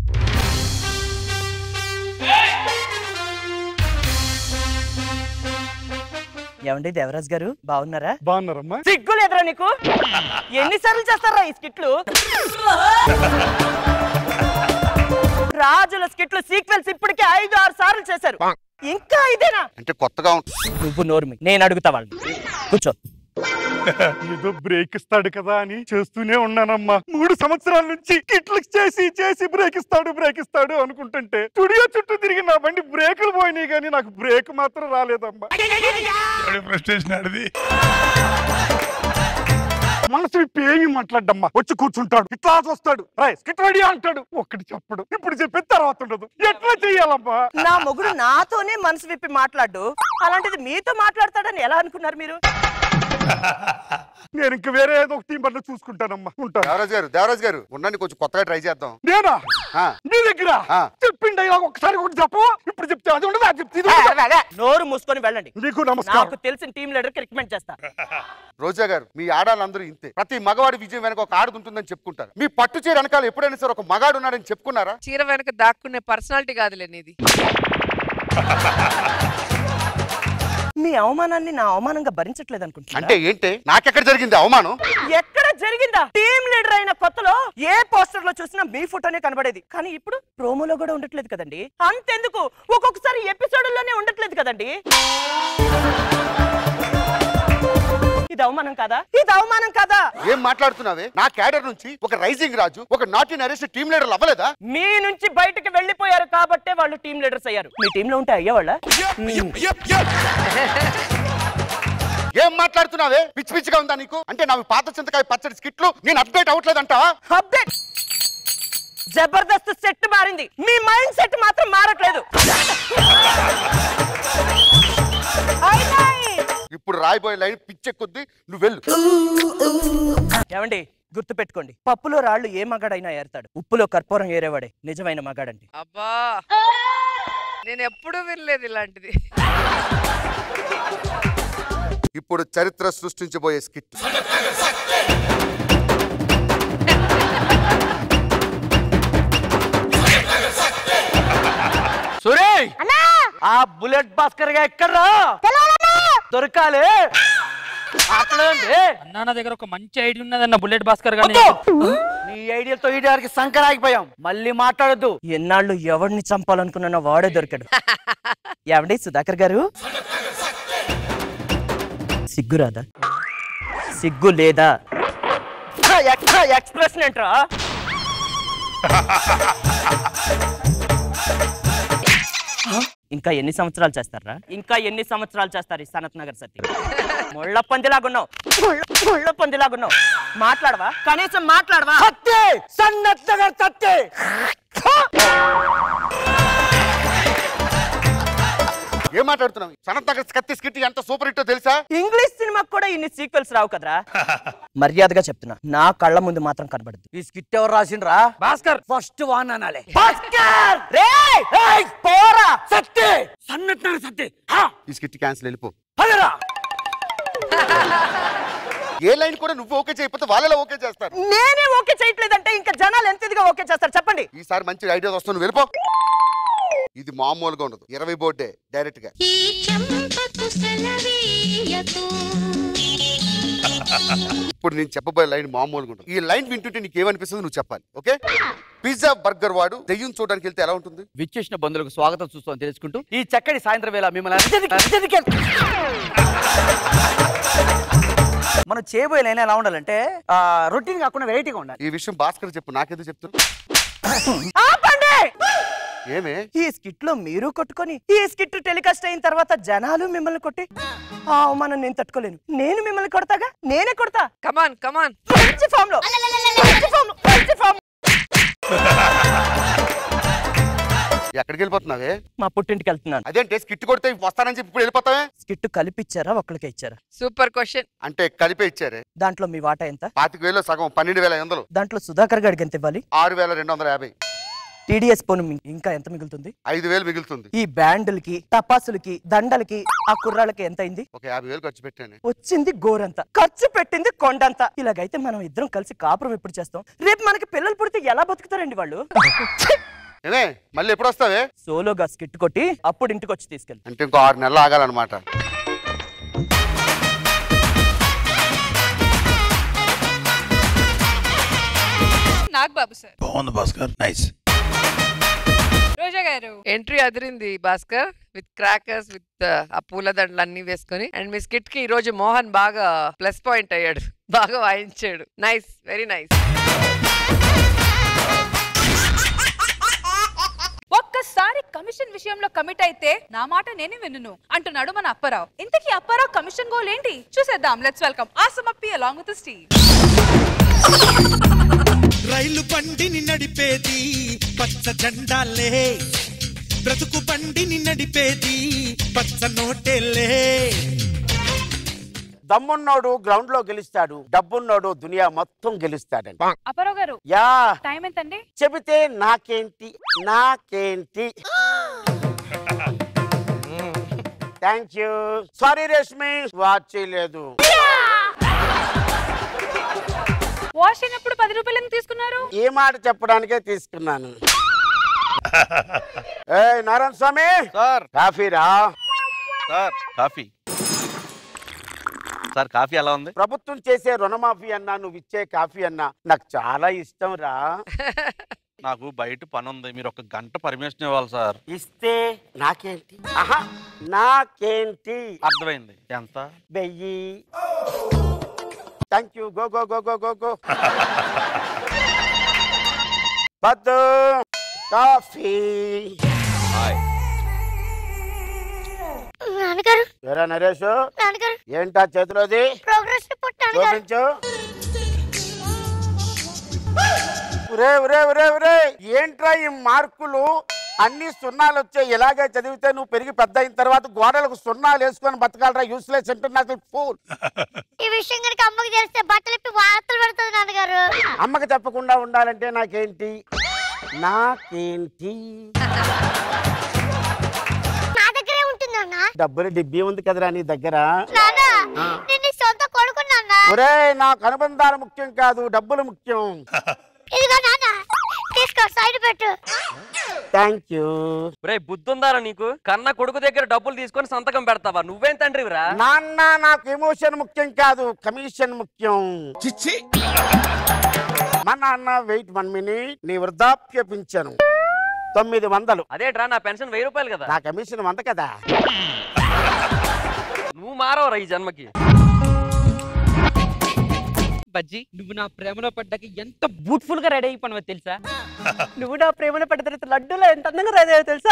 ఏమండి దేవరాజ్ గారు బాగున్నారా బాగున్నారమ్మా సిగ్గు లేదురా నీకు ఎన్నిసార్లు చేస్తారా ఈ స్కిట్లు రాజుల స్కిట్లు సీక్వెన్స్ ఇప్పటికే ఐదు ఆరు సార్లు చేశారు ఇంకా ఇదేనా అంటే కొత్తగా ఉంటుంది నువ్వు నోర్మి నేను అడుగుతా వాళ్ళని కూర్చో ఏదో బ్రేక్ ఇస్తాడు కదా అని చేస్తూనే ఉన్నానమ్మా మూడు సంవత్సరాల నుంచి కిట్లు చేసి చేసి బ్రేక్ ఇస్తాడు బ్రేక్ ఇస్తాడు అనుకుంటుంటే స్టూడియో చుట్టూ తిరిగి నా బండి బ్రేకులు పోయినాయి కానీ నాకు బ్రేక్ మాత్రం రాలేదమ్మా ఫ్రస్ట్రేషన్ ఆడిది మనసు విప్పి ఏమి మాట్లాడమ్మా వచ్చి కూర్చుంటాడు ఇట్లా వస్తాడు రాయ్ స్కిట్ రెడీ అంటాడు ఒక్కటి చెప్పడు ఇప్పుడు చెప్పిన తర్వాత ఉండదు ఎట్లా చెయ్యాలమ్మా నా మొగుడు నాతోనే మనసు విప్పి మాట్లాడు అలాంటిది మీతో మాట్లాడతాడని ఎలా అనుకున్నారు మీరు నేను ఇంక వేరే ఏదో ఒక టీం పనులు చూసుకుంటానమ్మా ఉంటాను దేవరాజ్ గారు దేవరాజ్ గారు ఉండండి కొంచెం కొత్తగా ట్రై చేద్దాం నేనా ఆ. నీ దగ్గర చెప్పిన డైలాగ్ ఒకసారి ఒకటి చెప్పు ఇప్పుడు చెప్తే అది ఉండదు అది చెప్తే ఇది ఉండదు. నోరు మూసుకొని వెళ్ళండి నీకు నమస్కారం నాకు తెలిసిన టీం లీడర్ కి రికమెండ్ చేస్తా రోజా గారు మీ ఆడాలందరూ ఇంతే ప్రతి మగవాడి విజయం వెనక ఒక ఆడది ఉంటుందని చెప్పుకుంటారు మీ పట్టు చీర వెనకాల ఎప్పుడైనా సరే ఒక మగాడు ఉన్నాడని చెప్పుకున్నారా చీర వెనక దాక్కునే పర్సనాలిటీ కాదులే నీది మీ అవమానాన్ని నా అవమానంగా భరించట్లేదు అనుకుంటున్నా అంటే ఏంటి నాకెక్కడ జరిగింది అవమానం ఎక్కడ జరిగిందా టీం లీడర్ అయిన కొత్తలో ఏ పోస్టర్ లో చూసినా మీ ఫోటోనే కనబడేది కానీ ఇప్పుడు ప్రోమోలో కూడా ఉండట్లేదు కదండి అంతెందుకు ఒక్కొక్కసారి ఎపిసోడ్లోనే ఉండట్లేదు కదండి ఇది అవమానం కాదా ఇది అవమానం కాదా ఏం మాట్లాడుతున్నావే నా క్యాడర్ నుంచి ఒక రైజింగ్ రాజు ఒక నాటి నరేష్ టీం లీడర్ అవ్వలేదా మీ నుంచి బయటకు వెళ్ళిపోయారు కాబట్టే వాళ్ళు టీం లీడర్స్ అయ్యారు మీ టీంలో ఉంటే అయ్యేవాళ్ళ ఏం మాట్లాడుతున్నావే పిచ్చి పిచ్చిగా ఉందా నీకు అంటే నావి పాత చింతకాయ పచ్చడి స్కిట్లు నేను అప్డేట్ అవ్వట్లేదంటా అప్డేట్ జబర్దస్త్ సెట్ మారింది మీ మైండ్ సెట్ మాత్రం మారట్లేదు ఇప్పుడు రాయబోయే లైన్ పిచ్చెక్కుద్ది నువ్వు వెళ్ళు ఏమండి గుర్తు పెట్టుకోండి పప్పులో రాళ్ళు ఏ మగాడైనా ఏరుతాడు ఉప్పులో కర్పూరం ఏరేవాడే నిజమైన మగాడండి అబ్బా నేను ఎప్పుడూ వినలేదు ఇలాంటిది ఇప్పుడు చరిత్ర సృష్టించబోయే స్కిట్ సురే ఆ బుల్లెట్ భాస్కర్ గా ఎక్కడ్రా దొరకాలి అన్నా నా దగ్గర ఒక మంచి ఐడియా ఉన్నదన్న బుల్లెట్ భాస్కర్ గాని నీ ఐడియాతో ఈ గారికి సంకరాగిపోయాం మళ్ళీ మాట్లాడొద్దు ఎన్నాళ్ళు ఎవరిని చంపాలనుకున్నా వాడే దొరికాడు ఏమండి సుధాకర్ గారు సిగ్గు రాదా సిగ్గు లేదా ఎక్స్ప్రెషన్ ఏంట్రా ఇంకా ఎన్ని సంవత్సరాలు చేస్తారా ఇంకా ఎన్ని సంవత్సరాలు చేస్తారు ఈ సనత్ నగర్ సత్యం ముళ్ళ పందిలాగున్నావు ముళ్ళ- ముళ్ళ పందిలాగున్నావు మాట్లాడవా కనీసం మాట్లాడవా సత్తే సన్నత్ నగర్ సత్తే ఏం మాట్లాడుతున్నావు సనత్ నగర్ కత్తి స్కిట్ ఎంత సూపర్ హిట్టో తెలుసా ఇంగ్లీష్ సినిమాకి కూడా ఇన్ని సీక్వెల్స్ రావు కదరా మర్యాదగా చెప్తున్నా నా కళ్ళ ముందు మాత్రం కనబడదు ఈ స్కిట్ ఎవరు రాసిండ్రా భాస్కర్ ఫస్ట్ వాన్ అనాలి భాస్కర్ రేయ్! ఏయ్, పోరా సత్తే సన్నత్ నగర్ సత్తే హా ఈ స్కిట్ క్యాన్సిల్ వెళ్ళిపో పదరా ఏ లైన్ కూడా నువ్వు ఓకే చేయకపోతే వాళ్ళలా ఓకే చేస్తారు నేనే ఓకే చేయట్లేదంటే ఇంకా జనాలు ఎంత ఇదిగా ఓకే చేస్తారు చెప్పండి ఈసారి మంచి ఐడియా వస్తుంది నువ్వు వెళ్ళిపో ఇది మామూలుగా ఉండదు ఇరవై బోర్డే డైరెక్ట్ గా ఇప్పుడు నేను చెప్పబోయే లైన్ మామూలుగా ఉండదు ఈ లైన్ వింటుంటే నీకు ఏమనిపిస్తుంది నువ్వు చెప్పాలి ఓకే పిజ్జా బర్గర్ వాడు దెయ్యం చూడడానికి వెళ్తే ఎలా ఉంటుంది విచ్చేసిన బంధువులకు స్వాగతం చూస్తామని తెలుసుకుంటూ ఈ చక్కటి సాయంత్రం వేళ మిమ్మల్ని అత్యధిక- అత్యధిక- మనం చేయబోయే లైన్ ఎలా ఉండాలంటే రొటీన్ కాకుండా వెరైటీగా ఉండాలి ఈ విషయం భాస్కర్ చెప్పు నాకెందుకు చెప్తున్నా ఆపండి ఏమే ఈ స్కిట్ లో మీరు కొట్టుకొని ఈ స్కిట్ టెలికాస్ట్ అయిన తర్వాత జనాలు మిమ్మల్ని కొట్టి ఆ అవమానం నేను తట్టుకోలేను నేను మిమ్మల్ని కొడతాగా నేనే కొడతా కమాన్ కమాన్ మంచి ఫామ్ లో మంచి ఫామ్ లో మంచి ఫామ్ ఎక్కడికి వెళ్ళిపోతున్నావే మా పుట్టింటికి వెళ్తున్నాను అదేంటే స్కిట్ కొడితే వస్తానని చెప్పి ఇప్పుడు వెళ్ళిపోతావే స్కిట్ కలిపిచ్చారా ఒక్కడికే ఇచ్చారా సూపర్ క్వశ్చన్ అంటే కలిపే ఇచ్చారే దాంట్లో మీ వాటా ఎంత పాతిక వేలు సగం పన్నెండు వేల ఐదు వందలు దాంట్లో సుధాకర్ గారికి ఎంత ఇవ్వాలి ఆరు వేల రెండు వందల యాభై టీడీఎస్ పోను మీ- ఇంకా ఎంత మిగులుతుంది ఐదు వేలు మిగులుతుంది ఈ బ్యాండులకి టపాసులకి దండలకి ఆ కుర్రాళ్ళకి ఎంత అయింది ఒక యాభై వేలు ఖర్చు పెట్టాను వచ్చింది గోరంత ఖర్చు పెట్టింది కొండంత ఇలాగైతే మనం ఇద్దరం కలిసి కాపురం ఎప్పుడు చేస్తాం రేపు మనకి పిల్లలు పుడితే ఎలా బతుకుతారండి వాళ్ళు ఏమే మళ్ళీ ఎప్పుడు వస్తావే సోలోగా స్కిట్ కొట్టి అప్పుడు ఇంటికి వచ్చి తీసుకెళ్ళి అంటే ఇంకో ఆరు నెలలు ఆగాలన్నమాట నాగ్ బాబు సార్ బాగుంది భాస్కర్ నైస్ రోజా గారు ఎంట్రీ అదిరింది భాస్కర్ విత్ క్రాకర్స్ విత్ ఆ పూల దండలు అన్ని వేసుకొని అండ్ మీ స్కిట్ కి ఈ రోజు మోహన్ బాగా ప్లస్ పాయింట్ అయ్యాడు బాగా వాయించాడు నైస్ వెరీ నైస్ ఒక్కసారి కమిషన్ విషయంలో కమిట్ అయితే నా మాట నేనే విన్నును అంటున్నాడు మన అప్పారావు ఇంతకీ అప్పారావు కమిషన్ గోల్ ఏంటి చూసేద్దాం లెట్స్ వెల్కమ్ ఆసమప్పి అలాంగ్ విత్ స్టీవ్ రైలు బండిని నడిపేది పచ్చ జెండాలే బ్రతుకు బండిని నడిపేది పచ్చ నోటేలే దమ్మున్నోడు గ్రౌండ్ లో గెలుస్తాడు డబ్బున్నోడు దునియా మొత్తం గెలుస్తాడండి అప్పారావు గారు యా టైం ఎంతండి చెబితే నాకేంటి నాకేంటి thank you sorry Reshmi watch చేయలేదు వాష్ అయినప్పుడు పది రూపాయలు ఎందుకు తీసుకున్నారు ఈ మాట చెప్పడానికే తీసుకున్నాను ఏ నారాయణ స్వామి సార్ కాఫీ రా సార్ కాఫీ సార్ కాఫీ ఎలా ఉంది ప్రభుత్వం చేసే రుణమాఫీ అన్నా నువ్వు ఇచ్చే కాఫీ అన్నా నాకు చాలా ఇష్టం రా నాకు బయట పని ఉంది మీరు ఒక గంట పర్మిషన్ ఇవ్వాలి సార్ ఇస్తే నాకేంటి ఆహా నాకేంటి అర్థమైంది ఎంత వెయ్యి thank you go go go go go go బద్దు కాఫీ నాన్నగారు ఎరా నరేష్ నాన్నగారు ఏంటా చేతిలోది ప్రోగ్రెస్ రిపోర్ట్ నాన్నగారు చూపించు ఉరే ఉరే ఉరే ఉరే ఏంట్రా ఈ మార్కులు అన్ని సున్నాలు వచ్చాయి ఇలాగే చదివితే నువ్వు పెరిగి పెద్ద అయిన తర్వాత గోడలకు సున్నాలు వేసుకొని బతకాలరా యూస్లెస్ ఇంటర్నేషనల్ ఫూల్ ఈ విషయం కనుక అమ్మకి తెలిస్తే బట్టలిప్పి వార్తలు పెడుతుంది నాన్నగారు అమ్మకి చెప్పకుండా ఉండాలంటే నాకేంటి నాకేంటి నా దగ్గరే ఉంటుంది నాన్న డబ్బులు డిబ్బీ ఉంది కదరా నీ దగ్గర నాన్న నేను నీ సొంత కొడుకు నాన్న ఒరే నాకు అనుబంధాలు ముఖ్యం కాదు డబ్బులు ముఖ్యం ఇదిగో నాన్న తీసుకో సైడ్ పెట్టు థ్యాంక్ యూ రే బుద్ధుందారా నీకు కన్న కొడుకు దగ్గర డబ్బులు తీసుకొని సంతకం పెడతావా నువ్వేం తండ్రివిరా నాన్న నాకు ఎమోషన్ ముఖ్యం కాదు కమిషన్ ముఖ్యం చిచ్చి మా నాన్న వెయిట్ వన్ మినిట్ నీ వృద్ధాప్య పింఛను తొమ్మిది వందలు అదేట్రా నా పెన్షన్ వెయ్యి రూపాయలు కదా నా కమిషన్ వంద కదా నువ్వు మారవరా ఈ జన్మకి బజ్జి నువ్వు నా ప్రేమలో పడ్డాక ఎంత బ్యూటిఫుల్ గా రెడీ అయిపోయినావో తెలుసా నువ్వు నా ప్రేమను పడ్డ తర్వాత లడ్డూలో ఎంత అందంగా రాజావో తెలుసా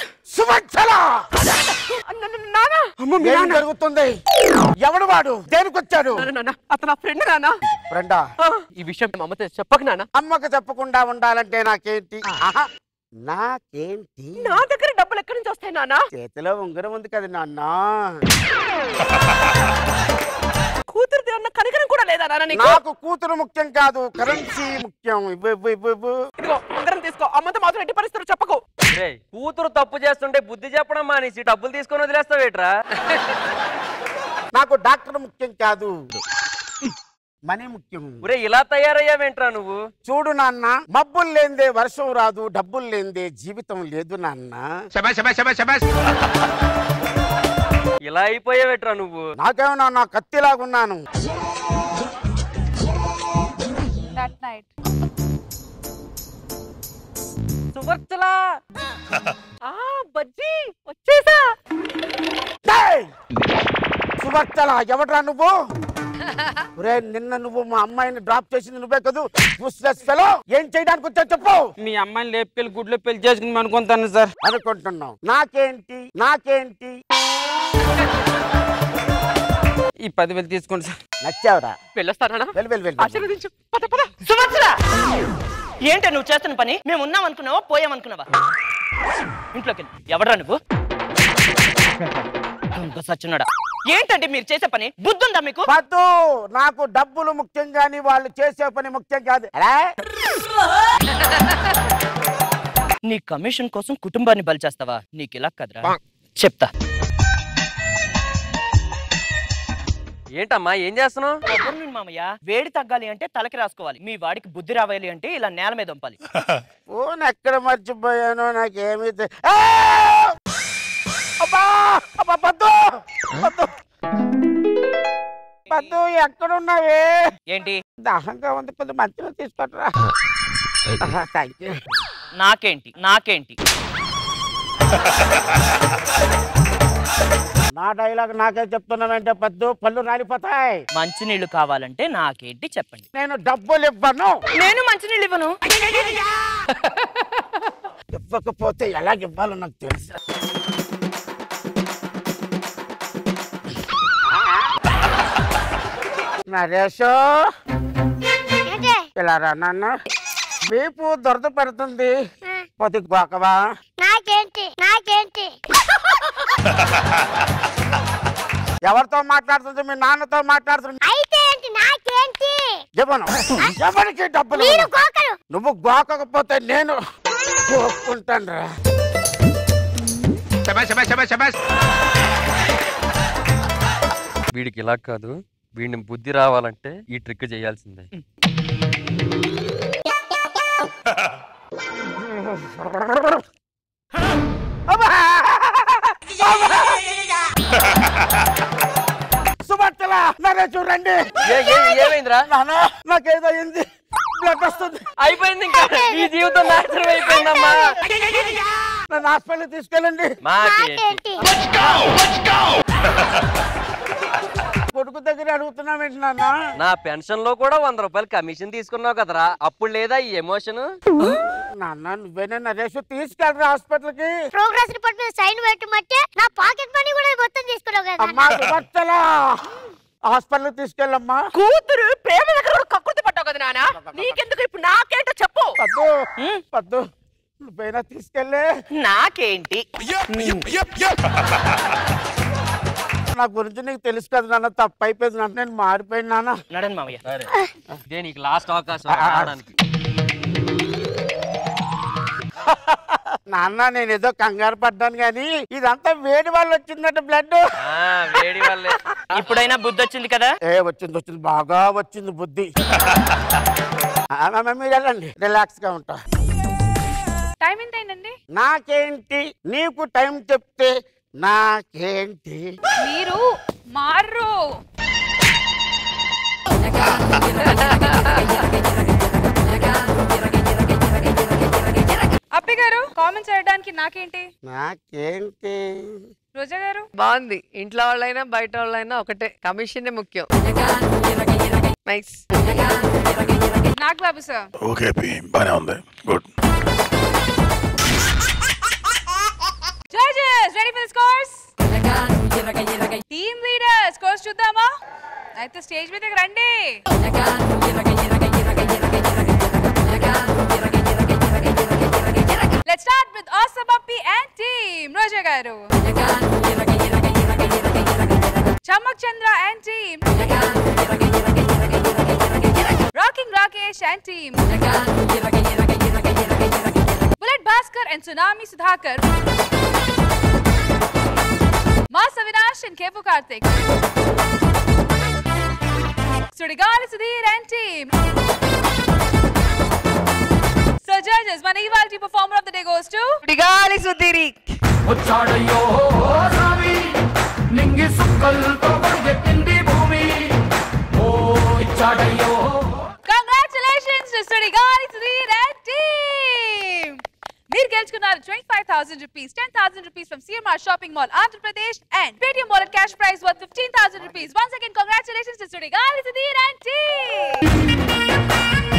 ఏం జరుగుతుంది ఎవడు వాడు దేనికి వచ్చాడు అతను ఫ్రెండ్ నానా ఫ్రెండా ఈ విషయం మా అమ్మతో చెప్పక నాన్న అమ్మకు చెప్పకుండా ఉండాలంటే నాకేంటి ఆహా, నాకేంటి నా దగ్గర డబ్బులు ఎక్కడి నుంచి వస్తాయి నానా చేతిలో ఉంగరం ఉంది కదా నాన్న కూతురు అన్న కనికరం కూడా లేదా నాన్న నీకు నాకు కూతురు ముఖ్యం కాదు కరెన్సీ ముఖ్యం ఇవ్వు ఇవ్వు ఇవ్వు ఇవ్వు ఇదిగో ఉంగరం తీసుకో అమ్మతో మాత్రం ఎట్టి పరిస్థితులు చెప్పకు రే కూతురు తప్పు చేస్తుంటే బుద్ధి చెప్పడం మానేసి డబ్బులు తీసుకొని వదిలేస్తావేట్రా నాకు డాక్టర్ ముఖ్యం కాదు మనీ ముఖ్యం ఒరే ఇలా తయారయ్యావేంట్రా నువ్వు చూడు నాన్న మబ్బులు లేందే వర్షం రాదు డబ్బులు లేందే జీవితం లేదు నాన్న ఇలా అయిపోయావేట్రా నువ్వు నాకేమన్నా నా కత్తిలాగున్నాను దట్ నైట్ సువర్చలా ఆ బజ్జీ వచ్చేసా సుభక్తల ఎవడ్రా నువ్వు ఒరే నిన్న నువ్వు మా అమ్మాయిని డ్రాప్ చేసింది నువ్వే కదూ యూస్లెస్ ఫెలో ఏం చేయడానికి వచ్చా చెప్పు మీ అమ్మాయిని లేపుకెళ్ళి గుడ్లో పెళ్లి చేసుకుని అనుకుంటాను సార్ అనుకుంటున్నావు నాకేంటి నాకేంటి ఈ పదివేలు తీసుకోండి సార్ నచ్చావురా వెళ్ళొస్తానా వెళ్ళి వెళ్ళి వెళ్ళి ఆశీర్వదించు సుభద్ర ఏంటి నువ్వు చేస్తున్న పని మేము ఉన్నాం అనుకున్నావా పోయాం అనుకున్నావా ఇంట్లోకి వెళ్ళి ఎవడ్రా నువ్వు దొంగ సచ్చినోడా ఏంటంటే మీరు చేసే పని బుద్ధుందా మీకు పద్దు నాకు డబ్బులు ముఖ్యం కానీ వాళ్ళు చేసే పని ముఖ్యం కాదు అలా నీ కమిషన్ కోసం కుటుంబాన్ని బలి చేస్తావా నీకు ఇలా కదరా చెప్తా ఏంటమ్మా ఏం చేస్తున్నావు కొబ్బరి మామయ్య వేడి తగ్గాలి అంటే తలకి రాసుకోవాలి మీ వాడికి బుద్ధి రావాలి అంటే ఇలా నేల మీద ఉంపాలి ఫోన్ ఎక్కడ మర్చిపోయానో నాకేమీ తె- ఆ! అబ్బా! అబ్బా, పద్దు! పద్దు! పద్దు ఎక్కడున్నావే ఏంటి దాహంగా ఉంది కొద్ది మంచిగా తీసుకోట్రా థ్యాంక్ యూ నాకేంటి నాకేంటి నా డైలాగ్ నాకే చెప్తున్నానంటే పద్దు పళ్ళు రాలిపోతాయి మంచినీళ్ళు కావాలంటే నాకేంటి చెప్పండి నేను డబ్బులు ఇవ్వను నేను మంచినీళ్ళు ఇవ్వను ఇవ్వకపోతే ఎలా ఇవ్వాలో నాకు తెలుసు నరేష్ ఇలా రా నాన్న వీపు దొరద పెడుతుంది పొద్దు గోకవా నాకేంటి నాకేంటి ఎవరితో మాట్లాడుతుంది మీ నాన్నతో మాట్లాడుతుంది అయితే ఏంటి నాకేంటి ఇవ్వను ఎవరికి డబ్బులు మీరు ఇవ్వను. గోకరు నువ్వు గోకకపోతే నేను గోక్కుంటాను రా వీడికి ఇలా కాదు వీడిని బుద్ధి రావాలంటే ఈ ట్రిక్ చేయాల్సిందే సుభర్తల నరేష్ రండి ఏ- ఏ- ఏమైందిరా నాన్న నాకేదో అయింది బ్లడ్ వస్తుంది అయిపోయింది ఇంకా నీ జీవితం నాశనం అయిపోయిందమ్మా నన్ను హాస్పిటల్ తీసుకెళ్ళండి మాకేంటి కొడుకు దగ్గర అడుగుతున్నామేంటి నాన్న నా పెన్షన్ లో కూడా వంద రూపాయలు కమిషన్ తీసుకున్నావు కదరా అప్పుడు లేదా ఈ ఎమోషన్ నాన్న నువ్వేనే నరేష్ తీసుకెళ్ళరా హాస్పిటల్ కి ప్రోగ్రెస్ రిపోర్ట్ మీద సైన్ పెట్టమంటే నా పాకెట్ మనీ కూడా మొత్తం తీసుకున్నావు కదా అమ్మా సుభర్తల హాస్పిటల్ తీసుకెళ్ళమ్మా కూతురు ప్రేమ దగ్గర కూడా కకృతి పట్టావు కదా నాన్న నీకెందుకు ఇప్పుడు నాకేంటో చెప్పు పద్దు పద్దు నువ్వైనా తీసుకెళ్ళే నాకేంటి నా గురించి నీకు తెలుసు కదా నాన్న తప్పు అయిపోయింది నాన్న నేను మారిపోయింది నాన్న నడన్ మామయ్య ఇదే నీకు లాస్ట్ అవకాశం ఆడడానికి నాన్న నేను ఏదో కంగారు పడ్డాను కానీ ఇదంతా వేడి వాళ్ళు వచ్చిందట బ్లడ్ వేడి వల్లే ఇప్పుడైనా బుద్ధి వచ్చింది కదా ఏ వచ్చింది వచ్చింది బాగా వచ్చింది బుద్ధి ఆ, మామ, మీరు వెళ్ళండి రిలాక్స్ గా ఉంటా టైం ఎంత అయిందండి నాకేంటి నీకు టైం చెప్తే నాకేంటి మీరు మారు అప్పి గారు కామెంట్స్ చేయడానికి నాకేంటి నాకేంటి రోజా గారు బాగుంది ఇంట్లో వాళ్ళైనా బయట వాళ్ళైనా ఒకటే కమిషన్ ముఖ్యం nice Nag Babu sir okay పి బానే ఉంది good judges ready for scores team leader scores చూద్దామా అయితే స్టేజ్ మీదకి రండి let's start with awesome Appi and team Roja garu Chammak Chandra and team rocking Rakesh and team bullet Bhaskar and tsunami Sudhakar mass Avinash and Kepu Karthik Sudigali Sudhir and team. So judges, మన ఇవాల్టి performer of the day goes to సుడిగాలి సుధీరి వచ్చాడయ్యో స్వామి నింగి సుక్కలతో పరిగెత్తింది భూమి ఓ ఇచ్చాడయ్యో Congratulations to Sudigali Sudhir and team. మీరు గెలుచుకున్నారు twenty five thousand rupees ten thousand rupees from CMR shopping mall Andhra Pradesh and Paytm wallet cash prize worth fifteen thousand rupees once again congratulations to Sudigali Sudheer and team.